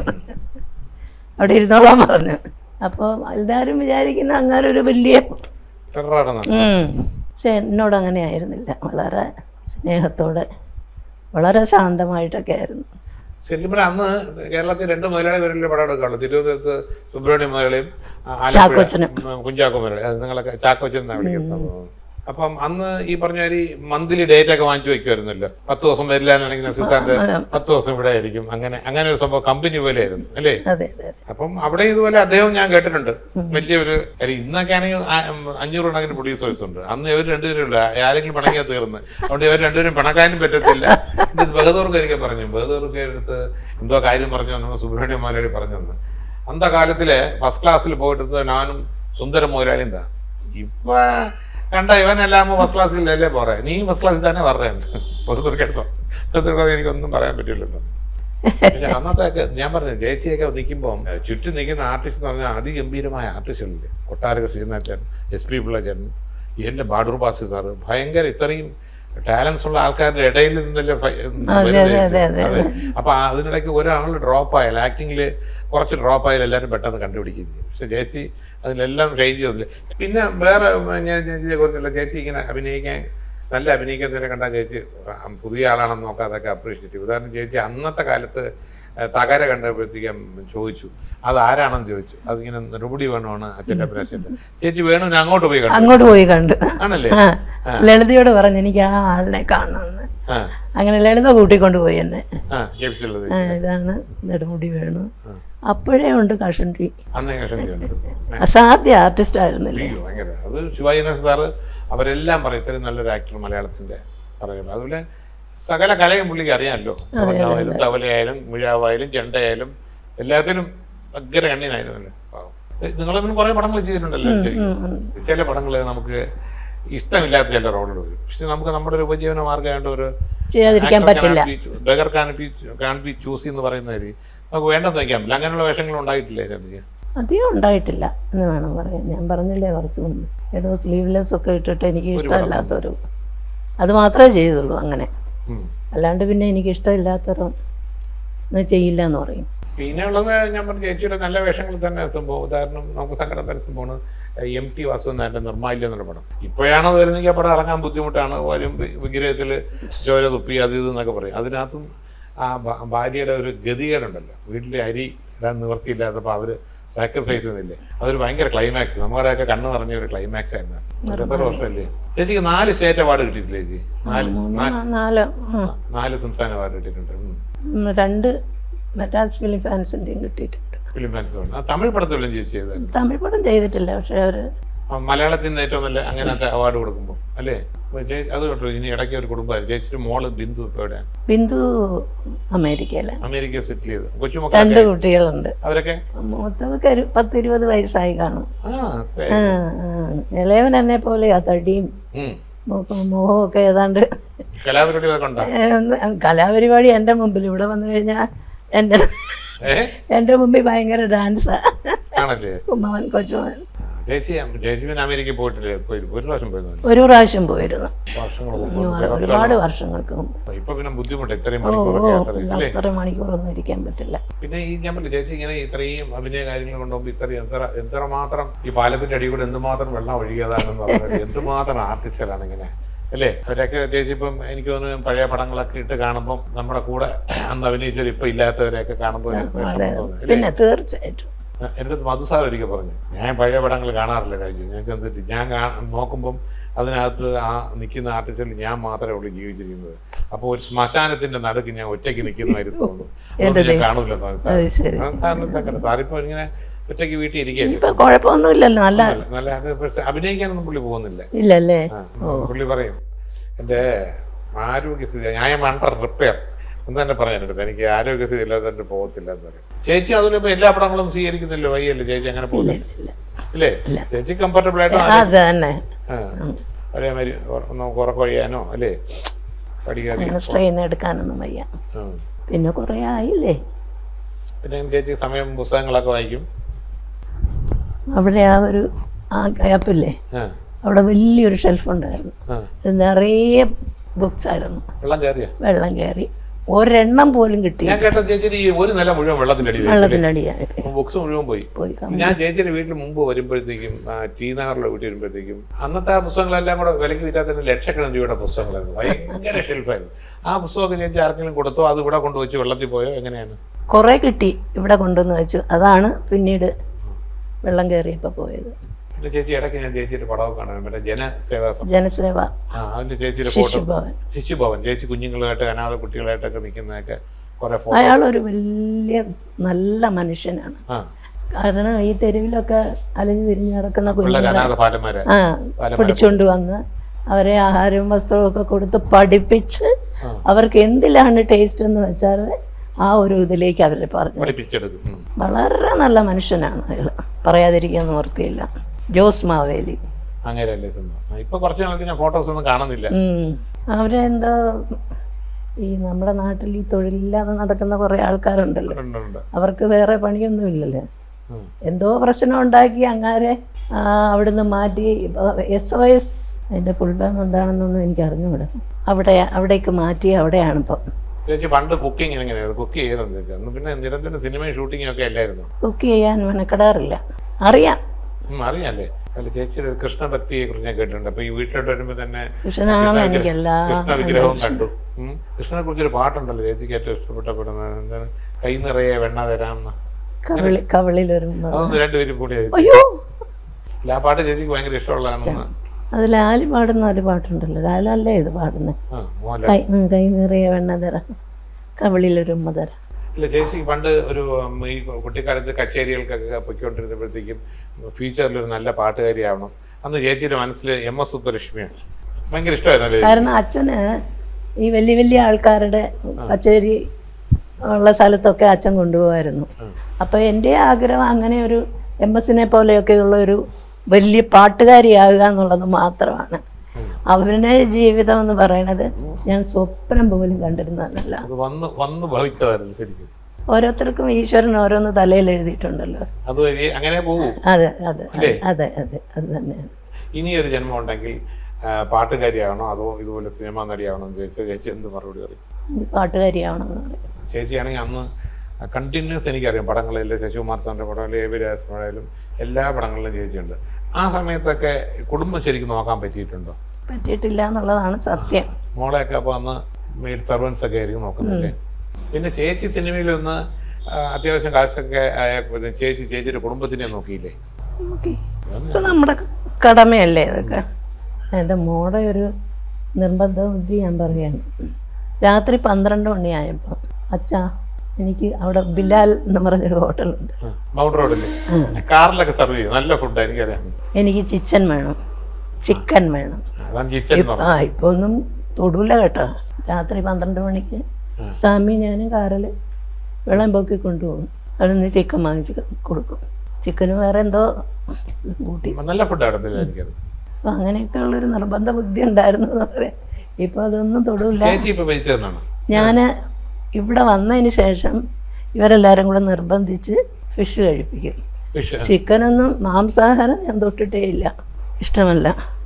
അവിടെ ഇരുന്നോളാൻ പറഞ്ഞു അപ്പോൾ എല്ലാവരും വിചാരിക്കുന്ന അങ്ങനെ ഒരു വലിയ ടെററാണെന്ന് ഉം. പക്ഷെ എന്നോട് അങ്ങനെ ആയിരുന്നില്ല വളരെ സ്നേഹത്തോടെ വളരെ ശാന്തമായിട്ടൊക്കെ ആയിരുന്നു ശരിക്കും പറഞ്ഞാൽ അന്ന് കേരളത്തിൽ രണ്ട് മുതലാളി പേരിലെ പടം എടുക്കാറുള്ളൂ തിരുവനന്തപുരത്ത് സുബ്രഹ്മണ്യ മുതലാളിയും ആ, ആലപ്പുഴ, ചാക്കോച്ചനും. ഉം, കുഞ്ചാക്കോ മുതലാളി അത് നിങ്ങളൊക്കെ ചാക്കോച്ചൻ എന്നാണ് വിളിക്കുന്നത് അപ്പം അന്ന് ഈ പറഞ്ഞ മാതിരി മന്ത്ലി ഡേറ്റ് ഒക്കെ വാങ്ങിച്ചു വെക്കുമായിരുന്നല്ലോ പത്ത് ദിവസം വരില്ലാന്നാണെങ്കിൽ നസീസാന്റെ പത്ത് ദിവസം ഇവിടെ ആയിരിക്കും അങ്ങനെ അങ്ങനെ ഒരു സംഭവം കമ്പനി പോലെ ആയിരുന്നു അല്ലേ അതെ അതെ അതെ അപ്പം അവിടെ ഇതുപോലെ അദ്ദേഹം ഞാൻ കേട്ടിട്ടുണ്ട് വലിയൊരു കാര്യം ഇന്നൊക്കെ ആണെങ്കിൽ ആ- ഉം, അഞ്ഞൂറ് കണക്കിന് പ്രൊഡ്യൂസേഴ്സ് ഉണ്ട് അന്ന് ഇവർ രണ്ടുപേരും ഇല്ല ആരെങ്കിലും പിണങ്ങിയാൽ തീർന്ന് അതുകൊണ്ട് ഇവർ രണ്ടുപേരും പിണക്കാനും പറ്റത്തില്ല ഇത് ബഹദൂർക്ക് ഒരിക്കൽ പറഞ്ഞു ബഹദൂർക്ക് അടുത്ത് എന്തോ കാര്യം പറഞ്ഞു നമ്മൾ സുബ്രഹ്മണ്യം മുതലാളി പറഞ്ഞു തന്നു അന്ത കാലത്തില് ഫസ്റ്റ് ക്ലാസ്സിൽ പോയിട്ടിരുന്നത് ഞാനും സുന്ദര മുതലാളി എന്താ ഇപ്പൊ കണ്ട ഇവനെല്ലാം ഫസ്റ്റ് ക്ലാസ്സിലല്ലേ പോറേ നീ ഫസ്റ്റ് ക്ലാസ്സിൽ തന്നെ പറയുന്നത് ബഹദൂർക്ക് എടുത്തോ ബഹദൂർക്ക് എനിക്കൊന്നും പറയാൻ പറ്റില്ലല്ലോ പക്ഷെ അന്നത്തെയൊക്കെ ഞാൻ പറഞ്ഞു ജയച്ചിയൊക്കെ നിൽക്കുമ്പോൾ ചുറ്റും നിൽക്കുന്ന ആർട്ടിസ്റ്റ് എന്ന് പറഞ്ഞാൽ അതിഗംഭീരമായ ആർട്ടിസ്റ്റുകളില്ലേ കൊട്ടാരക ശ്രീനാഥൻ എസ് പി പിള്ളച്ചൻ എൻ്റെ ബാഡൂർ ബാസി സാറ് ഭയങ്കര ഇത്രയും ടാലൻസ് ഉള്ള ആൾക്കാരുടെ ഇടയിൽ നിന്നല്ലേ ഫ- അതെ, വരുന്നത് അതെ, അതെ, അതെ. അപ്പൊ അതിനിടയ്ക്ക് ഒരാൾ ഡ്രോപ്പ് ആയാൽ ആക്ടിങ്ങിൽ കുറച്ച് ഡ്രോപ്പ് ആയാൽ എല്ലാവരും പെട്ടെന്ന് കണ്ടുപിടിക്കുകയും ചെയ്യും പക്ഷെ ജയച്ചി അതിലെല്ലാം ഷെയ്ൻ ചെയ്തില്ല പിന്നെ വേറെ ഞാൻ ചേച്ചിയെ കുറിച്ചുള്ള ചേച്ചി ഇങ്ങനെ അഭിനയിക്കാൻ നല്ല അഭിനയിക്കുന്നതിനെ കണ്ടാൽ ചേച്ചി ആ, പുതിയ ആളാണെന്ന് നോക്കാതൊക്കെ അപ്രീഷിയേറ്റ് ചെയ്യും ഉദാഹരണം ചേച്ചി അന്നത്തെ കാലത്ത് ആ, തകര കണ്ടപ്പോഴത്തേക്കും ചോദിച്ചു അത് ആരാണെന്ന് ചോദിച്ചു അതിങ്ങനെ നെടുപടി വേണമാണ് അച്ഛൻ്റെ അഭിലാഷൻ്റെ ചേച്ചി വേണുവിനെ അങ്ങോട്ട് പോയി കണ്ടു അങ്ങോട്ട് പോയി കണ്ടു ആണല്ലേ ആ ലളിതയോട് പറഞ്ഞു എനിക്ക് ആ ആളിനെ കാണണമെന്ന് ആ അങ്ങനെ ലളിത കൂട്ടിക്കൊണ്ട് പോയി എന്നെ ആ ജെയിംസുള്ളത് ആ, ഇതാണ് നെടുമുടി വേണു ആ. അപ്പോഴേ ഉണ്ട് കഷണ്ടി അന്നേ കണ്ടിട്ടുണ്ട് അസാധ്യ ആർട്ടിസ്റ്റ് ആയിരുന്നില്ലേ അയ്യോ, ഭയങ്കര അത് ശിവാജി ഗണേശ് സാറ് അവരെല്ലാം പറയും ഇത്രയും നല്ലൊരു ആക്ടർ മലയാളത്തിന്റെ പറയുന്നത് അതുപോലെ സകല കലയും പുള്ളിക്ക് അറിയാമല്ലോ തവലായാലും തവലയായാലും മിഴാവായാലും ചെണ്ടയായാലും എല്ലാത്തിലും ഭയങ്കര കണ്ണിനായിരുന്നല്ലോ പാവം. ഏ, നിങ്ങളെ കുറെ പടങ്ങൾ ചെയ്തിട്ടുണ്ടല്ലോ ശരിക്കും. ഉം, ഉം. ചില പടങ്ങൾ നമുക്ക് ഇഷ്ടമില്ലാത്ത ചില റോളുകൾ വരും പക്ഷെ നമുക്ക് നമ്മുടെ ഒരു ഉപജീവന മാർഗ്ഗമായിട്ട് ഒരു ചെയ്യാതിരിക്കാൻ പറ്റില്ല ബഗർ കാൻപി കാൻപി ചൂസി എന്ന് പറയുന്ന രീതി നമുക്ക് വേണ്ടെന്ന് വയ്ക്കാൻ പറ്റില്ല അങ്ങനെയുള്ള വേഷങ്ങൾ ഉണ്ടായിട്ടില്ലേ ഇതിനകത്ത്? അധികം ഉണ്ടായിട്ടില്ല എന്ന് വേണം പറയാൻ ഞാൻ പറഞ്ഞില്ലേ കുറച്ച് മുമ്പ് ഏതോ സ്ലീവ്ലെസ് ഒക്കെ ഇട്ടിട്ട് എനിക്ക് ഇഷ്ടമില്ലാത്തൊരു അത് മാത്രമേ ചെയ്തുള്ളൂ അങ്ങനെ ഉം. അല്ലാണ്ട് പിന്നെ എനിക്ക് ഇഷ്ടമില്ലാത്തൊരു ഒന്നും ചെയ്യില്ല എന്ന് പറയും പിന്നെയുള്ളത് ഞാൻ പറഞ്ഞു ചേച്ചിയുടെ നല്ല വേഷങ്ങൾ തന്നെ സംഭവം ഉദാഹരണം നമുക്ക് സങ്കടം വരുന്ന സംഭവമാണ് എം ടി വാസുവിൻ്റെ നിർമ്മാല്യം എന്നുള്ള പടം ഇപ്പോഴാണ് അത് വരുന്നെങ്കിൽ ആ പടം ഇറങ്ങാൻ ബുദ്ധിമുട്ടാണ് വരും വിഗ്രഹത്തിൽ ചോര തുപ്പി അത് ഇത് എന്നൊക്കെ പറയും അതിനകത്തും ആ ഭ- ഭാര്യയുടെ ഒരു ഗതികേടുണ്ടല്ലോ വീട്ടിലെ അരി ഇടാൻ നിവർത്തിയില്ലാത്തപ്പോൾ അവർ സാക്രിഫൈസ് ചെയ്യുന്നില്ലേ അതൊരു ഭയങ്കര ക്ലൈമാക്സ് നമ്മുടെയൊക്കെ കണ്ണ് നിറഞ്ഞ ഒരു ക്ലൈമാക്സ് ആയിരുന്നു അത്. എത്ര വർഷമല്ലേ ചേച്ചിക്ക് നാല് സ്റ്റേറ്റ് അവാർഡ് കിട്ടിയിട്ടില്ലേ ചേച്ചി നാല് നാ- ആ, നാല് ആ, നാല് സംസ്ഥാന അവാർഡ് കിട്ടിയിട്ടുണ്ട് ഉം. ഉം, രണ്ട് മെറ്റാസ് ഫിലിം ഫാൻസിൻ്റെയും കിട്ടിയിട്ടുണ്ട് ഫിലിം ഫാൻസ് ഉണ്ട്. ആ തമിഴ് പടത്തിലും ചേച്ചി ചെയ്തായിരുന്നു തമിഴ് പടം ചെയ്തിട്ടില്ല പക്ഷെ അവർ ആ, മലയാളത്തിൽ നിന്ന് ഏറ്റവും നല്ല അങ്ങനത്തെ അവാർഡ് കൊടുക്കുമ്പോൾ അല്ലേ അപ്പൊ ചേ- അത് കേട്ടോ ഇനി ഇടയ്ക്ക് ഒരു കുടുംബമായിരുന്നു ചേച്ചിയുടെ മോള് ബിന്ദു ഇപ്പോൾ എവിടെയാണ് ബിന്ദു അമേരിക്കയിലെ അമേരിക്ക സെറ്റിൽ ചെയ്ത് രണ്ട് കൊച്ചുമക്കളൊക്കെ കുട്ടികളുണ്ട് അവരൊക്കെ മൂത്തവർക്ക് ഒരു പത്ത് ഇരുപത് വയസ്സായി കാണും ആ അതെ. ആ, ആ. ഇളയവൻ എന്നെ പോലെയാ തടിയും ഉം. മുഖവും മുഖവും ഒക്കെ ഏതാണ്ട് കലാപരിപാടികളൊക്കെ ഉണ്ടോ ഏ, കലാപരിപാടി എൻ്റെ മുമ്പിൽ ഇവിടെ വന്നു കഴിഞ്ഞാൽ എൻ്റെ ഏ എൻ്റെ മുമ്പിൽ ഭയങ്കര ഡാൻസാ ആണല്ലേ ഉമ്മവൻ കൊച്ചുമവൻ ചേച്ചി ചേച്ചി പിന്നെ അമേരിക്കയിൽ പോയിട്ടില്ലേ പോയി ഒരു പ്രാവശ്യം പോയിരുന്നു ഒരു പ്രാവശ്യം പോയിരുന്നു വർഷങ്ങൾ ഉം, ഒരുപാട് വർഷങ്ങൾക്ക് മുമ്പ് ഇപ്പൊ പിന്നെ ബുദ്ധിമുട്ട് ഇത്രയും ഓ ഓ മണിക്കൂറൊക്കെ യാത്ര ചെയ്യും, അല്ലേ അത്ര മണിക്കൂറൊന്നും ഇരിക്കാൻ പറ്റില്ല പിന്നെ ഈ ഞാൻ പറഞ്ഞു ചേച്ചി ഇങ്ങനെ ഇത്രയും അഭിനയ കാര്യങ്ങൾ കൊണ്ടുപോകുമ്പോൾ ഇത്രയും എത്ര എത്രമാത്രം ഈ പാലത്തിന്റെ അടി കൂടെ എന്തുമാത്രം വെള്ളം ഒഴുകിയതാണെന്ന് പറഞ്ഞാൽ എന്തുമാത്രം ആർട്ടിസ്റ്റുകളാണ് ഇങ്ങനെ അല്ലേ അവരൊക്കെ ചേച്ചി ഇപ്പം എനിക്ക് തോന്നുന്നു പഴയ പടങ്ങളൊക്കെ ഇട്ട് കാണുമ്പോൾ നമ്മുടെ കൂടെ അന്ന് അഭിനയിച്ചവർ ഇപ്പൊ ഇല്ലാത്തവരെയൊക്കെ കാണുമ്പോൾ ഒരു വിഷമം അതെ തോന്നും, അല്ലേ? പിന്നെ തീർച്ചയായിട്ടും എൻ്റെ അടുത്ത് മധുസാർ ഒരിക്കൽ പറഞ്ഞു ഞാൻ പഴയ പടങ്ങൾ കാണാറില്ല രാജു ഞാൻ ചെന്നിട്ട് ഞാൻ കാ നോക്കുമ്പം അതിനകത്ത് ആ നിൽക്കുന്ന ആർട്ടിസ്റ്റിൽ ഞാൻ മാത്രമേ ഉള്ളൂ ജീവിച്ചിരിക്കുന്നത് അപ്പോൾ ഒരു ശ്മശാനത്തിന്റെ നടുക്ക് ഞാൻ ഒറ്റയ്ക്ക് നിൽക്കുന്നതായിട്ട് തോന്നുന്നു അതുകൊണ്ട് ഞാൻ കാണൂല അത് ശരി സാറിപ്പോ ഇങ്ങനെ ഒറ്റയ്ക്ക് വീട്ടിൽ ഇരിക്കുകയല്ലേ ഇപ്പൊ കുഴപ്പമൊന്നുമില്ലല്ലോ നല്ല നല്ല അത് പക്ഷെ അഭിനയിക്കാനൊന്നും പുള്ളി പോകുന്നില്ല ഇല്ലല്ലേ ആ, പുള്ളി പറയും എൻ്റെ ആരോഗ്യസ്ഥിതി ഞാൻ എം അണ്ടർ റിപ്പയർ എന്ന് തന്നെ പറയാനെടുത്ത് എനിക്ക് ആരോഗ്യസ്ഥിതി ഇല്ലാതെ തന്നെ പോകത്തില്ല എന്ന് പറയും ചേച്ചി അതിലും ഇപ്പൊ എല്ലാ പടങ്ങളും സ്വീകരിക്കുന്നില്ല വയ്യല്ലേ ചേച്ചി അങ്ങനെ പോകുന്നില്ല ഇല്ല ഇല്ലേ ചേച്ചി കംഫർട്ടബിൾ ആയിട്ട് അത് തന്നെ ആ, ഒരേ മാതിരി ഉറ- നമുക്ക് ഉറക്കൊഴിയാനോ അല്ലേ പഠിക്കാതെ അങ്ങനെ സ്ട്രെയിൻ എടുക്കാനൊന്നും വയ്യ ഉം. പിന്നെ കുറേ ആയില്ലേ പിന്നെ ചേച്ചി സമയം പുസ്തകങ്ങളൊക്കെ വായിക്കും അവിടെ ആ ഒരു ആ ഗ്യാപ്പില്ലേ ആ അവിടെ വലിയൊരു ഷെൽഫ് ഉണ്ടായിരുന്നു ആ അത് നിറയെ ബുക്സ് ആയിരുന്നു വെള്ളം കയറിയ വെള്ളം കയറി ഒരെണ്ണം പോലും കിട്ടി ഞാൻ കേട്ട ചേച്ചിയുടെ ഈ ഒരു നില മുഴുവൻ വെള്ളത്തിന്റെ അടിയിൽ വെള്ളത്തിൻ്റെ അടിയായിട്ട് ബുക്സ് മുഴുവൻ പോയി പോയി കാണും. ഞാൻ ചേച്ചിയുടെ വീട്ടിൽ മുമ്പ് വരുമ്പോഴത്തേക്കും ആ, ടി നഗറിലെ വീട്ടിൽ വരുമ്പോഴത്തേക്കും അന്നത്തെ ആ പുസ്തകങ്ങളെല്ലാം കൂടെ വിലക്ക് വിറ്റാത്തതിന് ലക്ഷക്കണക്കിന് രൂപയുടെ പുസ്തകങ്ങളായിരുന്നു ഭയങ്കര ഷെൽഫായിരുന്നു ആ പുസ്തകമൊക്കെ ചേച്ചി ആർക്കെങ്കിലും കൊടുത്തോ അത് ഇവിടെ കൊണ്ടുവച്ച് വെള്ളത്തിൽ പോയോ എങ്ങനെയാണ് കുറേ കിട്ടി ഇവിടെ കൊണ്ടുവന്ന് വെച്ചു അതാണ് പിന്നീട് വെള്ളം കയറിയപ്പോൾ പോയത് പിന്നെ ചേച്ചി ഇടയ്ക്ക് ഞാൻ ചേച്ചിയുടെ പടമൊക്കെ കാണാൻ മറ്റേ ജനസേവാ സം- ജനസേവ ആ അതിന്റെ ചേച്ചിയുടെ ഫോട്ടോ ശിശുഭവൻ ശിശുഭവൻ ചേച്ചി കുഞ്ഞുങ്ങളായിട്ട് അനാഥ കുട്ടികളായിട്ടൊക്കെ നിൽക്കുന്നതൊക്കെ കുറെ ഫോട്ടോ അയാളൊരു വലിയ നല്ല മനുഷ്യനാണ് ആ കാരണം ഈ തെരുവിലൊക്കെ അലഞ്ഞു തിരിഞ്ഞ് നടക്കുന്ന പിള്ളേർ കുഞ്ഞുങ്ങളെ അനാഥ പാലന്മാരെ ആ പാലന്മാരെ പിടിച്ചുകൊണ്ട് വന്ന് അവരെ ആഹാരവും വസ്ത്രവും ഒക്കെ കൊടുത്ത് പഠിപ്പിച്ച് ആ. അവർക്ക് എന്തിലാണ് ടേസ്റ്റ് എന്ന് വെച്ചാൽ ആ ഒരു ഇതിലേക്ക് അവരെ പറഞ്ഞു പഠിപ്പിച്ചെടുക്കും ഉം. വളരെ നല്ല മനുഷ്യനാണ് അയാൾ പറയാതിരിക്കാൻ നിവർത്തിയില്ല ജോസ് മാവേലി അങ്ങനെയല്ലേ സംഭവം ഇപ്പൊ കുറച്ച് നാൾക്ക് ഞാൻ ഫോട്ടോസ് ഒന്നും കാണുന്നില്ല ഉം. അവരെന്തോ ഈ നമ്മുടെ നാട്ടിൽ ഈ തൊഴിലില്ലാതെ നടക്കുന്ന കുറേ ആൾക്കാരുണ്ടല്ലോ ഉണ്ട്, ഉണ്ട്. അവർക്ക് വേറെ പണിയൊന്നും ഇല്ലല്ലോ ഉം. എന്തോ പ്രശ്നം ഉണ്ടാക്കി അങ്ങാരെ ആ, അവിടുന്ന് മാറ്റി എസ് ഒ എസ് അതിൻ്റെ ഫുൾ ഫാം എന്താണെന്നൊന്നും എനിക്ക് അറിഞ്ഞുകൂടാ അവിടെ അവിടേക്ക് മാറ്റി അവിടെയാണ് ഇപ്പം ചേച്ചി പണ്ട് കുക്കിംഗ് എങ്ങനെയായിരുന്നു കുക്ക് ചെയ്യണമെന്ന് ചേച്ചി അന്ന് പിന്നെ നിരന്തരം സിനിമയും ഷൂട്ടിങ്ങും ഒക്കെ അല്ലായിരുന്നു കുക്ക് ചെയ്യാൻ മെനക്കെടാറില്ല അറിയാം ഉം, അറിയാല്ലേ അല്ല ചേച്ചിയുടെ ഒരു കൃഷ്ണഭക്തിയെ കുറിച്ച് ഞാൻ കേട്ടിട്ടുണ്ട് അപ്പൊ ഈ വീട്ടിലോട്ട് വരുമ്പോ തന്നെ കൃഷ്ണനാണ് എനിക്ക് എല്ലാ കൃഷ്ണ വിഗ്രഹവും കണ്ടു ഉം. കൃഷ്ണനെ കുറിച്ചൊരു പാട്ടുണ്ടല്ലോ ചേച്ചിക്ക് ഏറ്റവും ഇഷ്ടപ്പെട്ടപ്പെടുന്നത് എന്താണ് കൈ നിറയെ വെണ്ണ തരാമെന്ന് കവിളി കവിളിലൊരു അതൊന്ന് രണ്ടുപേരും കൂടി ആയിരുന്നു. അയ്യോ അല്ല ആ പാട്ട് ചേച്ചിക്ക് ഭയങ്കര ഇഷ്ടമുള്ളതാണെന്ന് അത് ലാല് പാടുന്ന ഒരു പാട്ടുണ്ടല്ലോ ലാലല്ലേ ഇത് പാടുന്നത് ആ മോഹൻലാൽ കൈ ഉം, കൈ നിറയെ വെണ്ണ തരാം കവിളിലൊരു ഉമ്മ തരാം ഇല്ല ചേച്ചിക്ക് പണ്ട് ഒരു ഉം, ഈ കുട്ടിക്കാലത്ത് കച്ചേരികൾക്കൊക്കെ പൊയ്ക്കൊണ്ടിരുന്നപ്പോഴത്തേക്കും ഫ്യൂച്ചറിൽ ഒരു നല്ല പാട്ടുകാരിയാവണം അന്ന് ചേച്ചിയുടെ മനസ്സിൽ എം എസ് സുബ്ബലക്ഷ്മിയാണ് ഭയങ്കര ഇഷ്ടമായിരുന്നല്ലേ കാരണം അച്ഛന് ഈ വലിയ വലിയ ആൾക്കാരുടെ കച്ചേരി ഉള്ള സ്ഥലത്തൊക്കെ അച്ഛൻ കൊണ്ടുപോകായിരുന്നു അപ്പോൾ എൻ്റെ ആഗ്രഹം അങ്ങനെ ഒരു എം എസിനെ പോലെയൊക്കെയുള്ള ഒരു വലിയ പാട്ടുകാരിയാകുക എന്നുള്ളത് മാത്രമാണ് അവരുടെ ജീവിതം എന്ന് പറയുന്നത് ഞാൻ സ്വപ്നം പോലും കണ്ടിരുന്നതല്ല അത് വന്ന് വന്ന് ഭവിച്ചതായിരുന്നു ശരിക്കും ഓരോരുത്തർക്കും ഈശ്വരൻ ഓരോന്ന് തലയിൽ എഴുതിയിട്ടുണ്ടല്ലോ അത് ഈ അങ്ങനെ പോകും അതെ അതെ അല്ലേ? അതെ അതെ അത് തന്നെയാണ് ഇനിയൊരു ജന്മം ഉണ്ടെങ്കിൽ ആ, പാട്ടുകാരിയാവണോ അതോ ഇതുപോലെ സിനിമാ നടിയാവണോ എന്ന് ചോദിച്ചാൽ ചേച്ചി എന്ത് മറുപടി പറയും ഈ പാട്ടുകാരിയാവണമെന്ന് പറയും ചേച്ചിയാണെങ്കിൽ അന്ന് കണ്ടിന്യൂസ് എനിക്കറിയാം പടങ്ങളിലെ ശശികുമാർ സാറിൻ്റെ പടം എ വി രാജകുമാരായാലും എല്ലാ പടങ്ങളിലും ചേച്ചിയുണ്ട് ആ സമയത്തൊക്കെ കുടുംബം ശരിക്കും നോക്കാൻ പറ്റിയിട്ടുണ്ടോ പറ്റിയിട്ടില്ല എന്നുള്ളതാണ് സത്യം മോളെയൊക്കെ അപ്പോൾ അന്ന് മെയ്ഡ് സർവൻസ് ഒക്കെ ആയിരിക്കും നോക്കുന്നില്ലേ പിന്നെ ചേച്ചി സിനിമയിലൊന്ന് ആ, അത്യാവശ്യം കാശൊക്കെ ആയപ്പോൾ ചേച്ചി ചേച്ചിയുടെ കുടുംബത്തിനെ നോക്കിയില്ലേ ഓക്കെ ഇപ്പം നമ്മുടെ കടമയല്ലേ ഇതൊക്കെ എൻ്റെ മോടെ ഒരു നിർബന്ധ ബുദ്ധി ഞാൻ പറയാണ് രാത്രി പന്ത്രണ്ട് മണിയായപ്പോൾ അച്ഛാ എനിക്ക് അവിടെ ബിലാൽ എന്ന് പറഞ്ഞൊരു ഹോട്ടലുണ്ട് മൗണ്ട് റോഡിൽ കാറിലൊക്കെ സർവ് ചെയ്യും നല്ല ഫുഡ് എനിക്കറിയാം എനിക്ക് ചിക്കൻ വേണം ചിക്കൻ വേണം അതാണ് കിച്ചൻ എന്ന് ആ ഇപ്പോൾ ഒന്നും തൊടൂല കേട്ടോ രാത്രി പന്ത്രണ്ട് മണിക്ക് സ്വാമി ഞാനും കാറിൽ വെള്ളം പൊക്കി കൊണ്ടുപോകും അവിടെ നിന്ന് ചിക്കൻ വാങ്ങിച്ച് കൊടുക്കും ചിക്കന് വേറെ എന്തോ കൂട്ടി പറഞ്ഞത്. നല്ല ഫുഡാണ് എനിക്കത് അപ്പം അങ്ങനെയൊക്കെ ഉള്ളൊരു നിർബന്ധ ബുദ്ധി ഉണ്ടായിരുന്നു എന്ന് പറയാം ഇപ്പോൾ അതൊന്നും തൊടൂല ചേച്ചി ഇപ്പൊ വെജിറ്റേറിയനാണ് ഞാൻ ഇവിടെ വന്നതിന് ശേഷം ഇവരെല്ലാവരും കൂടെ നിർബന്ധിച്ച് ഫിഷ് കഴിപ്പിക്കും ഫിഷ് ചിക്കനൊന്നും മാംസാഹാരം ഞാൻ തൊട്ടിട്ടേ ഇല്ല ഇഷ്ടമല്ല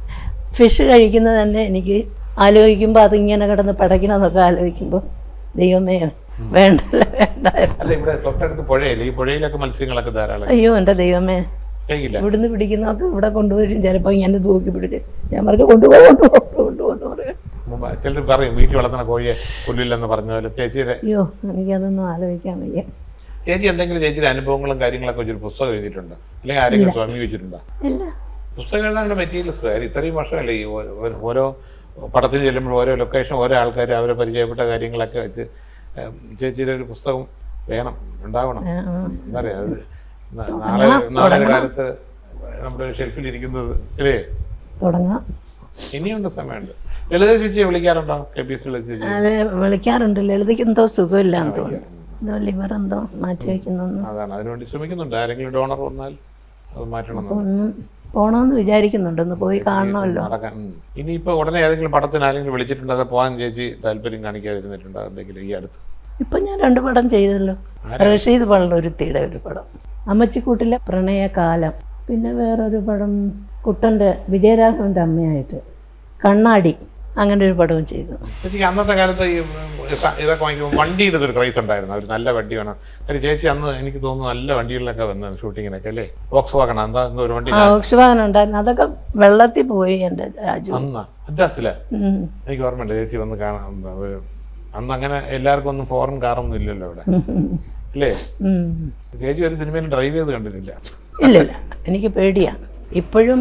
ഫിഷ് കഴിക്കുന്നത് തന്നെ എനിക്ക് ആലോചിക്കുമ്പോൾ അതിങ്ങനെ കിടന്ന് പടയ്ക്കണമെന്നൊക്കെ ആലോചിക്കുമ്പോൾ ദൈവമേ വേണ്ടല്ല വേണ്ട അല്ല ഇവിടെ തൊട്ടടുത്ത് പുഴയില്ല ഈ പുഴയിലൊക്കെ മത്സ്യങ്ങളൊക്കെ ധാരാളം അയ്യോ എൻ്റെ ദൈവമേ കഴിക്കില്ല ഇവിടുന്ന് പിടിക്കുന്നതൊക്കെ ഇവിടെ കൊണ്ടുവരും ചിലപ്പോൾ ഇങ്ങനെ തൂക്കി പിടിച്ച് ഞാൻ പറഞ്ഞു കൊണ്ടുപോകും കൊണ്ടുപോകും കൊണ്ടുപോകുന്നു പറയും ചിലർ പറയും വീട്ടിൽ വളർത്തുന്ന കോഴിയെ പുല്ലില്ലെന്ന് പറഞ്ഞ പോലെ ചേച്ചിയുടെ അയ്യോ എനിക്കതൊന്നും ആലോചിക്കാൻ വയ്യ ചേച്ചി എന്തെങ്കിലും ചേച്ചിയുടെ അനുഭവങ്ങളും കാര്യങ്ങളൊക്കെ വെച്ചൊരു പുസ്തകം എഴുതിയിട്ടുണ്ടോ അല്ലെങ്കിൽ ആരെങ്കിലും സമീപിച്ചിട്ടുണ്ടോ ഇല്ല പുസ്തകം എഴുതാനുള്ള മെറ്റീരിയൽസ് കാര്യം ഇത്രയും വർഷമല്ലേ ഈ ഓ- ഓ- ഓരോ പടത്തിന് ചെല്ലുമ്പോൾ ഓരോ ലൊക്കേഷൻ ഓരോ ആൾക്കാർ അവരെ പരിചയപ്പെട്ട കാര്യങ്ങളൊക്കെ വെച്ച് ഏം, ചേച്ചിയുടെ ഒരു പുസ്തകം വേണം ഉണ്ടാവണം ആ, ആ. എന്താ പറയാ അത് ന- നാളെ നാളെ കാലത്ത് നമ്മുടെ ഷെൽഫിൽ ഇരിക്കുന്നത് അല്ലേ തുടങ്ങാം ഇനിയുണ്ട് സമയമുണ്ട് ലളിത ചേച്ചിയെ വിളിക്കാറുണ്ടോ കെ പി എസ് ലളിത ചേച്ചി അത് വിളിക്കാറുണ്ട് ലളിതയ്ക്ക് എന്തോ സുഖമില്ലാന്ന് തോന്നുന്നു എന്തോ ലിവർ എന്തോ മാറ്റി വയ്ക്കുന്നൊന്നും അതാണ് അതിനുവേണ്ടി ശ്രമിക്കുന്നുണ്ട് ആരെങ്കിലും ഡോണർ വന്നാൽ അത് മാറ്റണം ഒന്നും പോണമെന്ന് വിചാരിക്കുന്നുണ്ട് ഒന്ന് പോയി കാണണമല്ലോ നടക്കാൻ ഉം. ഇനിയിപ്പോ ഉടനെ ഏതെങ്കിലും പടത്തിന് ആരെങ്കിലും വിളിച്ചിട്ടുണ്ടോ അത് പോകാൻ ചേച്ചി താല്പര്യം കാണിക്കാതിരുന്നിട്ടുണ്ടോ എന്തെങ്കിലും ഈ അടുത്ത് ഇപ്പം ഞാൻ രണ്ട് പടം ചെയ്തല്ലോ റഷീദ് പള്ളൊരുത്തിയുടെ ഒരു പടം അമ്മച്ചിക്കൂട്ടിലെ പ്രണയകാലം പിന്നെ വേറൊരു പടം കുട്ടൻ്റെ വിജയരാഘവൻ്റെ അമ്മയായിട്ട് കണ്ണാടി അങ്ങനെ ഒരു പടവും ചെയ്തു ചേച്ചിക്ക് അന്നത്തെ കാലത്ത് ഈ ഉം, സ- ഇതൊക്കെ വാങ്ങിക്കുമ്പോൾ വണ്ടിയുടെ ഒരു ക്രൈസ് ഉണ്ടായിരുന്നു ഒരു നല്ല വണ്ടി വേണം കാര്യം ചേച്ചി അന്ന് എനിക്ക് തോന്നുന്നു നല്ല വണ്ടികളിലൊക്കെ വന്നത് ഷൂട്ടിങ്ങിനൊക്കെ അല്ലേ ബോക്സ് വാക്കണം എന്താ എന്തോ ഒരു വണ്ടി ആ ഓക്സ്വാഗൻ ഉണ്ടായിരുന്നു അതൊക്കെ വെള്ളത്തിൽ പോയി എൻ്റെ രാജു അന്ന് അഡ്രസ്സില ഉം. എനിക്ക് ഓർമ്മയുണ്ട് ചേച്ചി വന്ന് കാണാൻ എന്താ ഒരു- അന്ന് അങ്ങനെ എല്ലാവർക്കും ഒന്നും ഫോറിൻ കാറൊന്നും ഇല്ലല്ലോ ഇവിടെ അല്ലേ ഉം. ചേച്ചി ഒരു സിനിമയിൽ ഡ്രൈവ് ചെയ്ത് കണ്ടിട്ടില്ല ഇല്ല ഇല്ല എനിക്ക് പേടിയാ ഇപ്പോഴും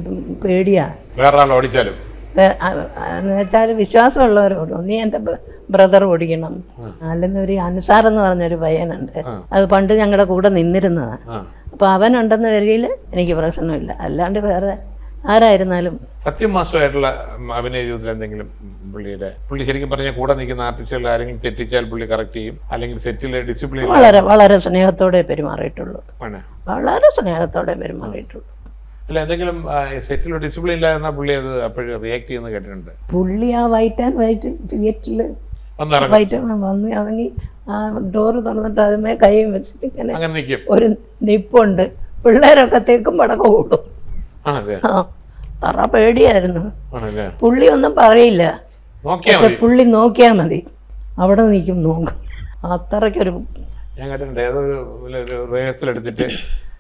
പേടിയാ വേറൊരാൾ ഓടിച്ചാലും വേ- ആ- എന്ന് വെച്ചാൽ വിശ്വാസമുള്ളവരോട് നീ എൻ്റെ ബ്രദർ ഓടിക്കണം അല്ലെങ്കിൽ ഒരു അൻസാർ എന്ന് പറഞ്ഞൊരു പയ്യനുണ്ട് അത് പണ്ട് ഞങ്ങളുടെ കൂടെ നിന്നിരുന്നതാണ് ആ അപ്പോൾ അവനുണ്ടെന്ന വരിയിൽ എനിക്ക് പ്രശ്നമില്ല അല്ലാണ്ട് വേറെ ആരായിരുന്നാലും സത്യം മാസ്റ്ററായിട്ടുള്ള ഉം, അഭിനയ ജീവിതത്തിൽ എന്തെങ്കിലും ഉം, പുള്ളിയുടെ പുള്ളി ശരിക്കും പറഞ്ഞാൽ കൂടെ നിൽക്കുന്ന ആർട്ടിസ്റ്റുകൾ ആരെങ്കിലും തെറ്റിച്ചാൽ പുള്ളി കറക്റ്റ് ചെയ്യും അല്ലെങ്കിൽ സെറ്റിലെ ഡിസിപ്ലിൻ വളരെ വളരെ സ്നേഹത്തോടെ പെരുമാറിയിട്ടുള്ളൂ ആണ് വളരെ സ്നേഹത്തോടെ പെരുമാറിയിട്ടുള്ളൂ അല്ല എന്തെങ്കിലും സെറ്റിൽ ഡിസിപ്ലിൻ ഇല്ലായിരുന്ന പുള്ളി അത് അപ്പോഴും റിയാക്ട് ചെയ്യുന്നത് കേട്ടിട്ടുണ്ട് പുള്ളി ആ വൈറ്റ് ആൻഡ് വൈറ്റ് തിയേറ്ററിൽ വന്നിറങ്ങും വൈറ്റ് വന്ന് ഇറങ്ങി ആ ഡോറ് തുറന്നിട്ട് അതുമേ കൈയും വെച്ചിട്ട് ഇങ്ങനെ അങ്ങനെ നിൽക്കും ഒരു നിപ്പുണ്ട് പിള്ളേരൊക്കെ തേക്കും പടക്കം ഓടും ആണല്ലേ ആ തറ പേടിയായിരുന്നു ആണല്ലേ പുള്ളി ഒന്നും പറയില്ല നോക്കിയാൽ പക്ഷെ മതി പുള്ളി നോക്കിയാൽ മതി അവിടെ നിൽക്കും നോക്കും അത്രയ്ക്കൊരു ഞാൻ കേട്ടിട്ടുണ്ട് ഏതൊരു റിഹേഴ്സൽ എടുത്തിട്ട്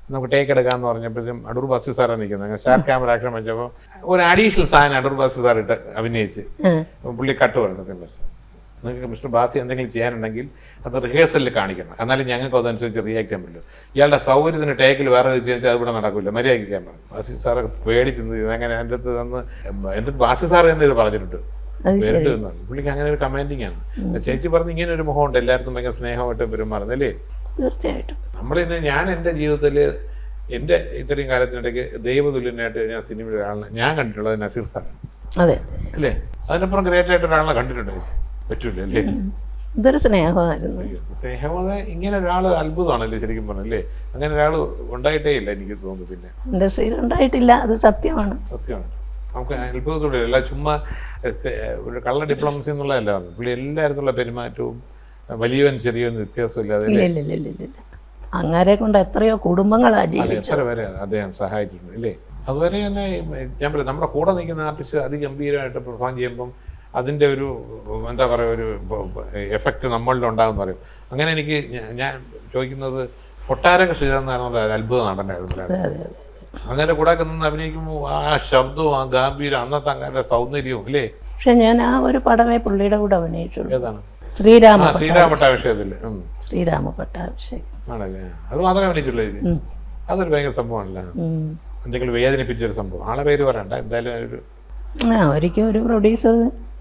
നമുക്ക് ടേക്ക് എടുക്കാന്ന് പറഞ്ഞപ്പോഴും അടൂർ ബസ് സാറാണ് നിൽക്കുന്നത് അങ്ങനെ സ്റ്റാർ ക്യാമറ ആക്ഷൻ വെച്ചപ്പോൾ ഒരു അഡീഷണൽ സാധനം അടൂർ ബസ് സാർ ഇട്ട് അഭിനയിച്ച് ആ, പുള്ളി കട്ട് പറഞ്ഞു മിസ്റ്റർ നിങ്ങൾക്ക് മിസ്റ്റർ ബാസി എന്തെങ്കിലും ചെയ്യാനുണ്ടെങ്കിൽ അത് റിഹേഴ്സലിൽ കാണിക്കണം എന്നാലും ഞങ്ങൾക്ക് അതനുസരിച്ച് റിയാക്ട് ചെയ്യാൻ പറ്റുള്ളൂ ഇയാളുടെ സൗകര്യത്തിന് ടേക്കിൽ വേറെ ഇത് ചെയ്യാൻ അത് ഇവിടെ നടക്കില്ല മര്യാദയ്ക്ക് ചെയ്യാൻ പറഞ്ഞു ബാസി സാറ് പേടിച്ചിരുന്നു അങ്ങനെ എൻ്റെ അടുത്ത് തന്ന് എൻ്റെ അടുത്ത് ബാസി സാർ തന്നെ ഇത് പറഞ്ഞിട്ടുണ്ട് അത് ശരി പേരിട്ട് തന്നാണ് പുള്ളിക്ക് അങ്ങനെ ഒരു കമാൻഡിങ് ആണ് ചേച്ചി പറഞ്ഞ് ഇങ്ങനെ ഒരു മുഖമുണ്ട് എല്ലായിടത്തും ഭയങ്കര സ്നേഹമായിട്ട് പെരുമാറുന്നല്ലേ തീർച്ചയായിട്ടും നമ്മൾ ഇന്ന് ഞാൻ എൻ്റെ ജീവിതത്തിൽ എൻ്റെ ഇത്രയും കാലത്തിനിടയ്ക്ക് ദൈവതുല്യനായിട്ട് ഞാൻ സിനിമയിൽ ഒരാളെ ഞാൻ കണ്ടിട്ടുള്ളത് നസീർ സാറാണ് അതെ അല്ലേ അതിനപ്പുറം ഗ്രേറ്റ് ആയിട്ട് ഒരാളെ കണ്ടിട്ടുണ്ടോ പറ്റൂല അല്ലേ ഇതൊരു സ്നേഹമായിരുന്നു സ്നേഹമത ഇങ്ങനെ ഒരാൾ അത്ഭുതമാണല്ലേ ശരിക്കും പറഞ്ഞല്ലേ അങ്ങനെ ഒരാൾ ഉണ്ടായിട്ടേ ഇല്ല എനിക്ക് തോന്നുന്നു പിന്നെ ഇൻഡസ്ട്രിയിൽ ഉണ്ടായിട്ടില്ല അത് സത്യമാണ് സത്യമാണ് നമുക്ക് അത്ഭുതത്തോടെ അല്ല ചുമ്മാ സെ- ഒരു കള്ള ഡിപ്ലോമസി എന്നുള്ളതല്ല പറഞ്ഞത്. പുള്ളി എല്ലായിടത്തുള്ള പെരുമാറ്റവും വലിയവൻ ചെറിയവൻ വ്യത്യാസമില്ലാതെ ഇല്ല ഇല്ല ഇല്ല ഇല്ല ഇല്ല ഇല്ല അങ്ങാരെ കൊണ്ട് എത്രയോ കുടുംബങ്ങളാ അല്ല ജീവിച്ചത് എത്ര വരെ അദ്ദേഹം സഹായിച്ചിട്ടുണ്ട് ഇല്ലേ അതുവരെ തന്നെ ഞാൻ പറയാം നമ്മുടെ കൂടെ നിൽക്കുന്ന ആർട്ടിസ്റ്റ് അതിഗംഭീരമായിട്ട് പെർഫോം ചെയ്യുമ്പം അതിൻ്റെ ഒരു എന്താ പറയുക ഒരു എഫക്റ്റ് നമ്മളിൽ ഉണ്ടാകുന്ന പറയും അങ്ങനെ എനിക്ക് ഞാ- ഞാൻ ചോദിക്കുന്നത് കൊട്ടാരക ശ്രീധരൻ നാരായണ ഒരു അത്ഭുത നടനായിരുന്നു അതെ അതെ അതെ അങ്ങനെ കൂടെ ഒക്കെ നിന്ന് അഭിനയിക്കുമ്പോൾ ആ ശബ്ദവും ആ ഗാംഭീര്യം അന്നത്തെ അങ്ങനെ സൗന്ദര്യവും അല്ലേ പക്ഷെ ഞാൻ ആ ഒരു പടമേ പുള്ളിയുടെ കൂടെ അഭിനയിച്ചുള്ളൂ ഏതാണ് ശ്രീരാമ ആ പട്ടാ- ശ്രീരാമ പട്ടാഭിഷേകത്തിൽ ശ്രീരാമ പട്ടാഭിഷേകം ആണല്ലേ അത് മാത്രമേ അഭിനയിച്ചുള്ളൂ ഇത് ഉം. അതൊരു ഭയങ്കര സംഭവമാണല്ലോ ഉം. എന്തെങ്കിലും വേദനിപ്പിച്ചൊരു സംഭവം ആളെ പേര് പറയണ്ട എന്തായാലും ഒരു ആ ഒരിക്കൽ ഒരു പ്രൊഡ്യൂസർ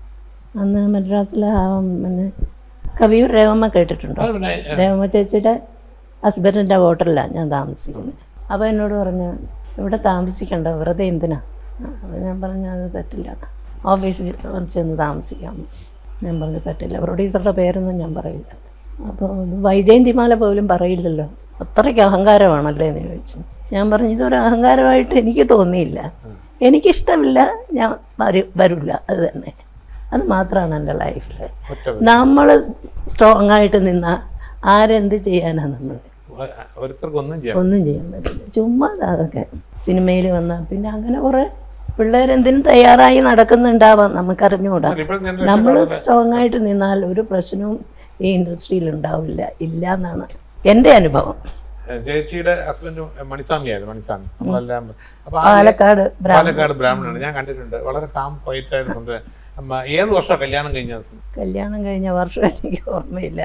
അന്ന് മദ്രാസിലെ ആ പിന്നെ കവിയൂർ രേവമ്മ കേട്ടിട്ടുണ്ടോ അത് പിന്നെ രേവമ്മ ചേച്ചിയുടെ ഹസ്ബൻഡിൻ്റെ ഹോട്ടലിലാണ് ഞാൻ താമസിക്കുന്നത് അപ്പോൾ എന്നോട് പറഞ്ഞു ഇവിടെ താമസിക്കണ്ട വെറുതെ എന്തിനാ അപ്പോൾ ഞാൻ പറഞ്ഞു അത് പറ്റില്ല ഓഫീസിൽ ചെന്ന് താമസിക്കാം ഞാൻ പറഞ്ഞു പറ്റില്ല പ്രൊഡ്യൂസറുടെ പേരൊന്നും ഞാൻ പറയില്ല അപ്പോൾ ഇത് വൈജയന്തിമാല പോലും പറയില്ലല്ലോ അത്രയ്ക്ക് അഹങ്കാരമാണല്ലേ എന്ന് ചോദിച്ചു ഞാൻ പറഞ്ഞു ഇതൊരു അഹങ്കാരമായിട്ട് എനിക്ക് തോന്നിയില്ല എനിക്കിഷ്ടമില്ല ഞാൻ വരു വരില്ല അത് തന്നെ അത് മാത്രമാണ് എൻ്റെ ലൈഫിൽ ഒറ്റ നമ്മൾ സ്ട്രോങ് ആയിട്ട് നിന്ന ആരെന്ത് ചെയ്യാനാ നമ്മൾ ഓരോരുത്തർക്കും ഒന്നും ചെയ്യാം ഒന്നും ചെയ്യാൻ പറ്റില്ല ചുമ്മാ അതൊക്കെ സിനിമയിൽ വന്ന പിന്നെ അങ്ങനെ കുറേ പിള്ളേരെന്തിനും തയ്യാറായി നടക്കുന്നുണ്ടാവാം നമുക്കറിഞ്ഞുകൂടാ ഇപ്പോഴത്തെ നമ്മൾ ജനറേഷൻ സ്ട്രോങ് ആയിട്ട് നിന്നാൽ ഒരു പ്രശ്നവും ഈ ഇൻഡസ്ട്രിയിൽ ഉണ്ടാവില്ല ഇല്ല എന്നാണ് എൻ്റെ അനുഭവം ചേച്ചിയുടെ ഹസ്ബൻഡ് മണിസ്വാമിയായിരുന്നു മണിസ്വാമി നമ്മളെല്ലാം അപ്പൊ ആ പാലക്കാട് ബ്രാഹ്മണ പാലക്കാട് ബ്രാഹ്മണനാണ് ഞാൻ കണ്ടിട്ടുണ്ട് വളരെ കാം പോയിട്ട് ആയിരുന്നു അമ്മ ഏത് വർഷം കല്യാണം കഴിഞ്ഞത് കല്യാണം കഴിഞ്ഞ വർഷം എനിക്ക് ഓർമ്മയില്ല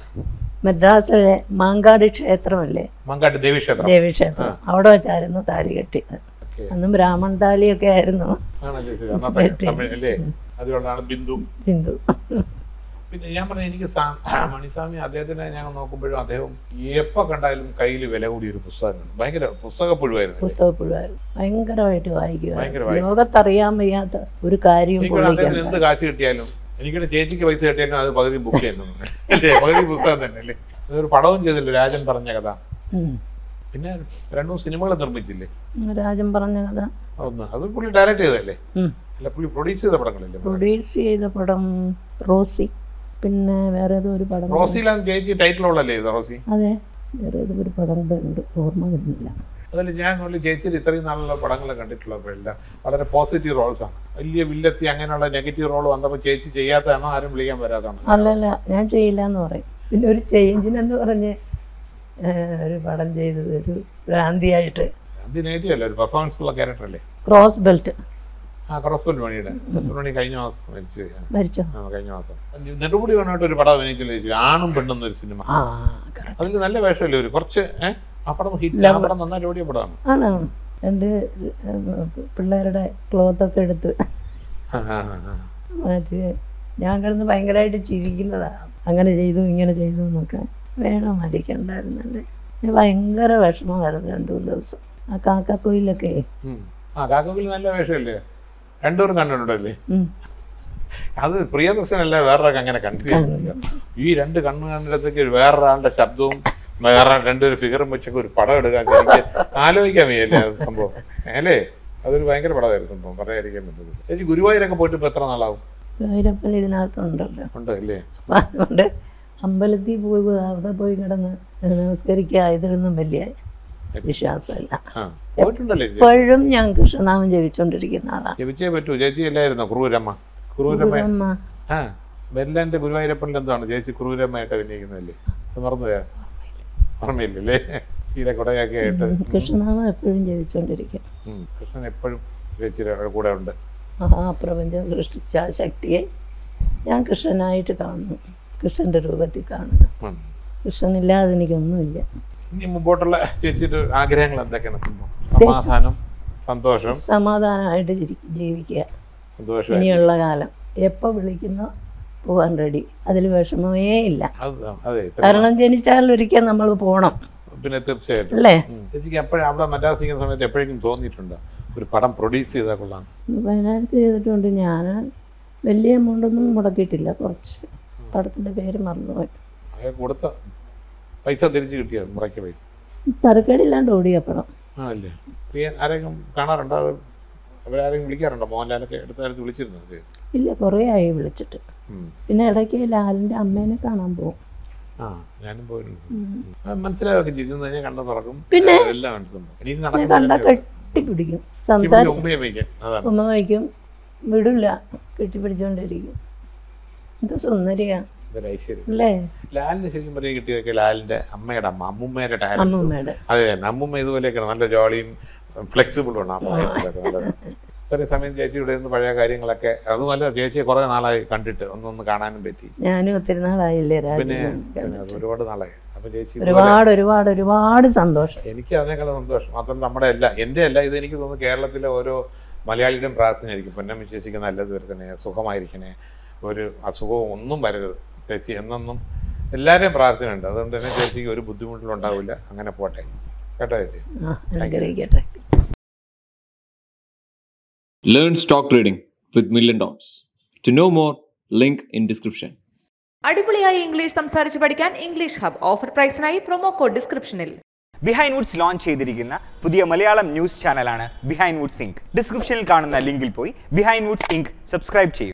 മദ്രാസിലെ മാങ്കാട് ക്ഷേത്രമല്ലേ മങ്കാട്ട് ദേവീക്ഷേത്രം ദേവീക്ഷേത്രം അവിടെ വെച്ചായിരുന്നു താലി കെട്ടിയത് ഓക്കെ അന്ന് ബ്രാഹ്മൺ താലിയൊക്കെ ആയിരുന്നു ആണല്ലേ ശരി അന്നത്തെ തമിഴ് അല്ലേ അതുകൊണ്ടാണ് ബിന്ദു ഹിന്ദു പിന്നെ ഞാൻ പറഞ്ഞു എനിക്ക് സാ- മണിസ്വാമി അദ്ദേഹത്തിനെ ഞങ്ങൾ നോക്കുമ്പോഴും അദ്ദേഹം എപ്പോൾ കണ്ടാലും കയ്യിൽ വില കൂടിയ ഒരു പുസ്തകം ഭയങ്കര പുസ്തകപ്പുഴുവായിരുന്നു പുസ്തകപ്പുഴായിരുന്നു ഭയങ്കരമായിട്ട് വായിക്കുക ഭയങ്കര വായിക്കും. ലോകത്തറിയാൻ വയ്യാത്ത ഒരു കാര്യവും എനിക്ക് പുള്ളിക്ക് അദ്ദേഹത്തിന് എന്ത് കാശ് കിട്ടിയാലും എനിക്കിടെ ചേച്ചിക്ക് പൈസ കിട്ടിയാലും അത് പകുതി ബുക്ക് ചെയ്യുന്നു അല്ലേ പകുതി പുസ്തകം തന്നെ അല്ലേ അതൊരു പടവും ചെയ്തില്ല രാജൻ പറഞ്ഞ കഥ ഉം. പിന്നെ രണ്ടു മൂന്ന് സിനിമകൾ നിർമ്മിച്ചില്ലേ രാജൻ പറഞ്ഞ കഥ ഒന്ന് അത് പുള്ളി ഡയറക്റ്റ് ചെയ്തതല്ലേ ഉം. അല്ല പുള്ളി പ്രൊഡ്യൂസ് ചെയ്ത പടങ്ങളല്ലേ പ്രൊഡ്യൂസ് ചെയ്ത പടം റോസി പിന്നെ വേറെ ഏതോ ഒരു പടം റോസിയിലാണ് ചേച്ചി ടൈറ്റിലുള്ളല്ലേ ഇത് റോസി അതെ വേറെ ഏതോ ഒരു പടം കൂടെ ഉണ്ട് ഓർമ്മ വരുന്നില്ല അതിൽ ഞാൻ ഒരു ചേച്ചിയുടെ ഇത്രയും നാളുള്ള പടങ്ങൾ കണ്ടിട്ടുള്ളപ്പോഴെല്ലാം വളരെ പോസിറ്റീവ് റോൾസ് ആണ് വലിയ വില്ലത്തി അങ്ങനെയുള്ള നെഗറ്റീവ് റോൾ വന്നപ്പോൾ ചേച്ചി ചെയ്യാത്തതാണോ ആരും വിളിക്കാൻ വരാത്തതാണോ അല്ലല്ല ഞാൻ ചെയ്യില്ല എന്ന് പറയും പിന്നെ ഒരു ചേഞ്ചിനെന്ന് പറഞ്ഞ് ഏഹ്, ഒരു പടം ചെയ്തത് ഒരു ഭ്രാന്തിയായിട്ട് അത് നെഗറ്റീവ് അല്ല ഒരു പെർഫോമൻസ് ഉള്ള ക്യാരക്ടർ അല്ലേ ക്രോസ് ബെൽറ്റ് ആ ക്രോസ്ബെൽ മണിയുടെ ക്രോസ്ബെൽ മണി കഴിഞ്ഞ മാസം മരിച്ചു മരിച്ചോ ആ കഴിഞ്ഞ മാസം നെടുമുടി വേണമായിട്ട് ഒരു പടം അഭിനയിച്ചില്ലേ ചേച്ചി ആണും പെണ്ണും ഒരു സിനിമ ആ കറക്റ്റ് അതിൽ നല്ല വേഷമല്ലേ ഒരു കുറച്ച് ഏഹ് ആ പടം ഹിറ്റ് ആ പടം നന്നായിട്ട് ഓടിയ പടമാണ് ആണ് രണ്ട് ഏഹ്, പിള്ളേരുടെ ക്ലോത്തൊക്കെ എടുത്ത് ആ, ആ, ആ, ആ. മാറ്റി ഞാൻ കിടന്ന് ഭയങ്കരമായിട്ട് ചിരിക്കുന്നതാണ് അങ്ങനെ ചെയ്തു ഇങ്ങനെ ചെയ്തു എന്നൊക്കെ വേണം മരിക്കണ്ടായിരുന്നല്ലേ എനിക്ക് ഭയങ്കര വിഷമമായിരുന്നു രണ്ടു മൂന്ന് ദിവസം ആ കാക്കക്കൊയിലൊക്കെ ഉം. ആ കാക്കോക്കിൽ നല്ല വേഷമല്ലേ രണ്ടുപേരും കണ്ടിട്ടുണ്ടല്ലേ ഉം. അത് പ്രിയദർശനല്ല വേറൊരാൾക്ക് അങ്ങനെ കൺസീവ് ഈ രണ്ട് കണ്ണു കണ്ടിടത്തേക്ക് വേറൊരാളുടെ ശബ്ദവും വേറെ രണ്ടൊരു ഫിഗറും വെച്ചൊക്കെ ഒരു പടം എടുക്കാൻ എനിക്ക് ആലോചിക്കാൻ വയ്യല്ലേ അത് സംഭവം അല്ലേ അതൊരു ഭയങ്കര പടമായിരുന്നു സംഭവം പറയാതിരിക്കാൻ പറ്റുന്നത് ചേച്ചി ഗുരുവായൂരൊക്കെ പോയിട്ട് ഇപ്പോൾ എത്ര നാളാവും ഭൈരപ്പൻ ഇതിനകത്തുണ്ടല്ലോ ഉണ്ട് അല്ലേ അപ്പം അതുകൊണ്ട് അമ്പലത്തിൽ പോയി അവിടെ പോയി കിടന്ന് നമസ്കരിക്കുക ഇതിലൊന്നും വലിയ വിശ്വാസമില്ല ആ പോയിട്ടുണ്ടല്ലേ ചേച്ചി ഇപ്പോഴും ഞാൻ കൃഷ്ണനാമം ജപിച്ചുകൊണ്ടിരിക്കുന്ന ആളാണ് ജപിച്ചേ പറ്റൂ ചേച്ചി അല്ലായിരുന്നോ ക്രൂരമ്മ ക്രൂരമ്മ അമ്മ ആ ബെല്ലാൻ്റെ ഗുരുവായൂരപ്പനിൽ എന്താണ് ചേച്ചി ക്രൂരമ്മയായിട്ട് അഭിനയിക്കുന്നതല്ലേ അത് മറന്നുപോയാ ഓർമ്മയില്ലല്ലേ തീരെ കുടയൊക്കെ ആയിട്ട് കൃഷ്ണനാമം എപ്പോഴും ജപിച്ചുകൊണ്ടിരിക്കും ഉം. കൃഷ്ണൻ എപ്പോഴും ചേച്ചിയുടെ കൂടെ ഉണ്ട് മഹാപ്രപഞ്ചം സൃഷ്ടിച്ച ആ ശക്തിയെ ഞാൻ കൃഷ്ണനായിട്ട് കാണുന്നു കൃഷ്ണൻ്റെ രൂപത്തിൽ കാണുന്നു ഉം. കൃഷ്ണനില്ലാതെ എനിക്കൊന്നുമില്ല ഇനി മുമ്പോട്ടുള്ള ചേച്ചിയുടെ ആഗ്രഹങ്ങൾ എന്തൊക്കെയാണ് സംഭവം സമാധാനം സന്തോഷം സമാധാനമായിട്ട് ജീവി- ജീവിക്കുക സന്തോഷം ഇനിയുള്ള കാലം എപ്പോൾ വിളിക്കുന്നോ പോകാൻ റെഡി അതിൽ വിഷമമേ ഇല്ല അത് അതെ ഇത്ര- കാരണം ജനിച്ചാൽ ഒരിക്കൽ നമ്മൾ പോകണം പിന്നെ തീർച്ചയായിട്ടും അല്ലേ ഉം. ചേച്ചിക്ക് എപ്പോഴും അവിടെ മദ്രാസ് ഇരിക്കുന്ന സമയത്ത് എപ്പോഴേക്കും തോന്നിയിട്ടുണ്ടോ ഒരു പടം പ്രൊഡ്യൂസ് ചെയ്താൽ കൊള്ളാം ഫൈനാൻസ് ചെയ്തിട്ടുണ്ട് ഞാൻ വലിയ എമൗണ്ടൊന്നും മുടക്കിയിട്ടില്ല കുറച്ച് പടത്തിൻ്റെ പേര് മറന്നുപോയി അയാൾ കൊടുത്ത പൈസ തിരിച്ച് കിട്ടിയോ മുറയ്ക്ക് പൈസ തരക്കേടില്ലാണ്ട് ഓടിയ പടം ആണല്ലേ പ്രിയ ആരെങ്കിലും കാണാറുണ്ടോ അത് അവരാരെങ്കിലും വിളിക്കാറുണ്ടോ മോഹൻലാലൊക്കെ അടുത്ത കാലത്ത് വിളിച്ചിരുന്നു അത് ഇല്ല കുറേ ആയി വിളിച്ചിട്ട് ഉം. പിന്നെ ഇടയ്ക്ക് ലാലിൻ്റെ അമ്മേനെ കാണാൻ പോകും ആ ഞാനും പോയിട്ടുണ്ട് അത് മനസ്സിലാവുകയും ചെയ്തു ഇന്ന് ഞാൻ കണ്ട തുറക്കും പിന്നെ? എല്ലാം കണ്ടിട്ടുണ്ട് ഇനി ഇത് ഞാൻ കണ്ട നടക്കുന്നത് കെട്ടിപ്പിടിക്കും സംസാരം ഉമ്മയെ വയ്ക്കാൻ അതാണ് ഉമ്മ വയ്ക്കും വിടില്ല കെട്ടിപ്പിടിച്ചുകൊണ്ടിരിക്കും എന്ത് സുന്ദരിയാ ഇതൊരു ഐശ്വര്യം അല്ലേ ലാലിന് ശരിക്കും പറയാൻ കിട്ടിയതൊക്കെ ലാലിന്റെ അമ്മയുടെ അമ്മ അമ്മുമ്മയുടെ ടാലൻസ് അമ്മൂമ്മയുടെ അതെ തന്നെ അമ്മുമ്മ ഇതുപോലെയൊക്കെയാണ് നല്ല ജോളിയും ഫ്ലെക്സിബിളും ആണ് ആ പ്രായത്തിലൊക്കെ നല്ലത് ഇത്രയും സമയം ചേച്ചിയുടെ നിന്ന് പഴയ കാര്യങ്ങളൊക്കെ അതുമല്ല ചേച്ചിയെ കുറേ നാളായി കണ്ടിട്ട് ഒന്നൊന്ന് കാണാനും പറ്റി ഞാനും ഒത്തിരി നാളായില്ലേ പിന്നെ രാജ്യം പിന്നെ അത് ഒരുപാട് നാളായി അപ്പൊ ചേച്ചി ഇതുപോലെ- ഒരുപാട് ഒരുപാട് ഒരുപാട് സന്തോഷം എനിക്ക് അതിനേക്കാളും സന്തോഷം മാത്രമല്ല നമ്മുടെ അല്ല എൻ്റെ അല്ല ഇത് എനിക്ക് തോന്നുന്നു കേരളത്തിലെ ഓരോ മലയാളിയുടെയും പ്രാർത്ഥനയായിരിക്കും പൊന്നം വിശേഷിക്ക് നല്ലത് വരുത്തണേ സുഖമായിരിക്കണേ ഒരു അസുഖവും ഒന്നും വരരുത് ചേച്ചി എന്നൊന്നും എല്ലാവരെയും പ്രാർത്ഥനയുണ്ട് അതുകൊണ്ട് തന്നെ ചേച്ചിക്ക് ഒരു ബുദ്ധിമുട്ടും ഉണ്ടാവില്ല അങ്ങനെ പോട്ടെ കേട്ടോ ചേച്ചി ആ അനുഗ്രഹിക്കട്ടെ Learn stock trading with Million Dots. To know more, link in description. അടിപൊളിയായി ഇംഗ്ലീഷ് സംസാരിച്ച് പഠിക്കാൻ ഇംഗ്ലീഷ് ഹബ് ഓഫർ പ്രൈസിനായി പ്രൊമോ കോഡ് ഡിസ്ക്രിപ്ഷനിൽ ബിഹൈൻഡ് വുഡ്സ് ലോഞ്ച് ചെയ്തിരിക്കുന്ന പുതിയ മലയാളം ന്യൂസ് ചാനലാണ് ബിഹൈൻഡ് വുഡ്സ് ഇങ്ക് ഡിസ്ക്രിപ്ഷനിൽ കാണുന്ന ലിങ്കിൽ പോയി ബിഹൈൻഡ് വുഡ്സ് ഇങ്ക് സബ്സ്ക്രൈബ് ചെയ്യും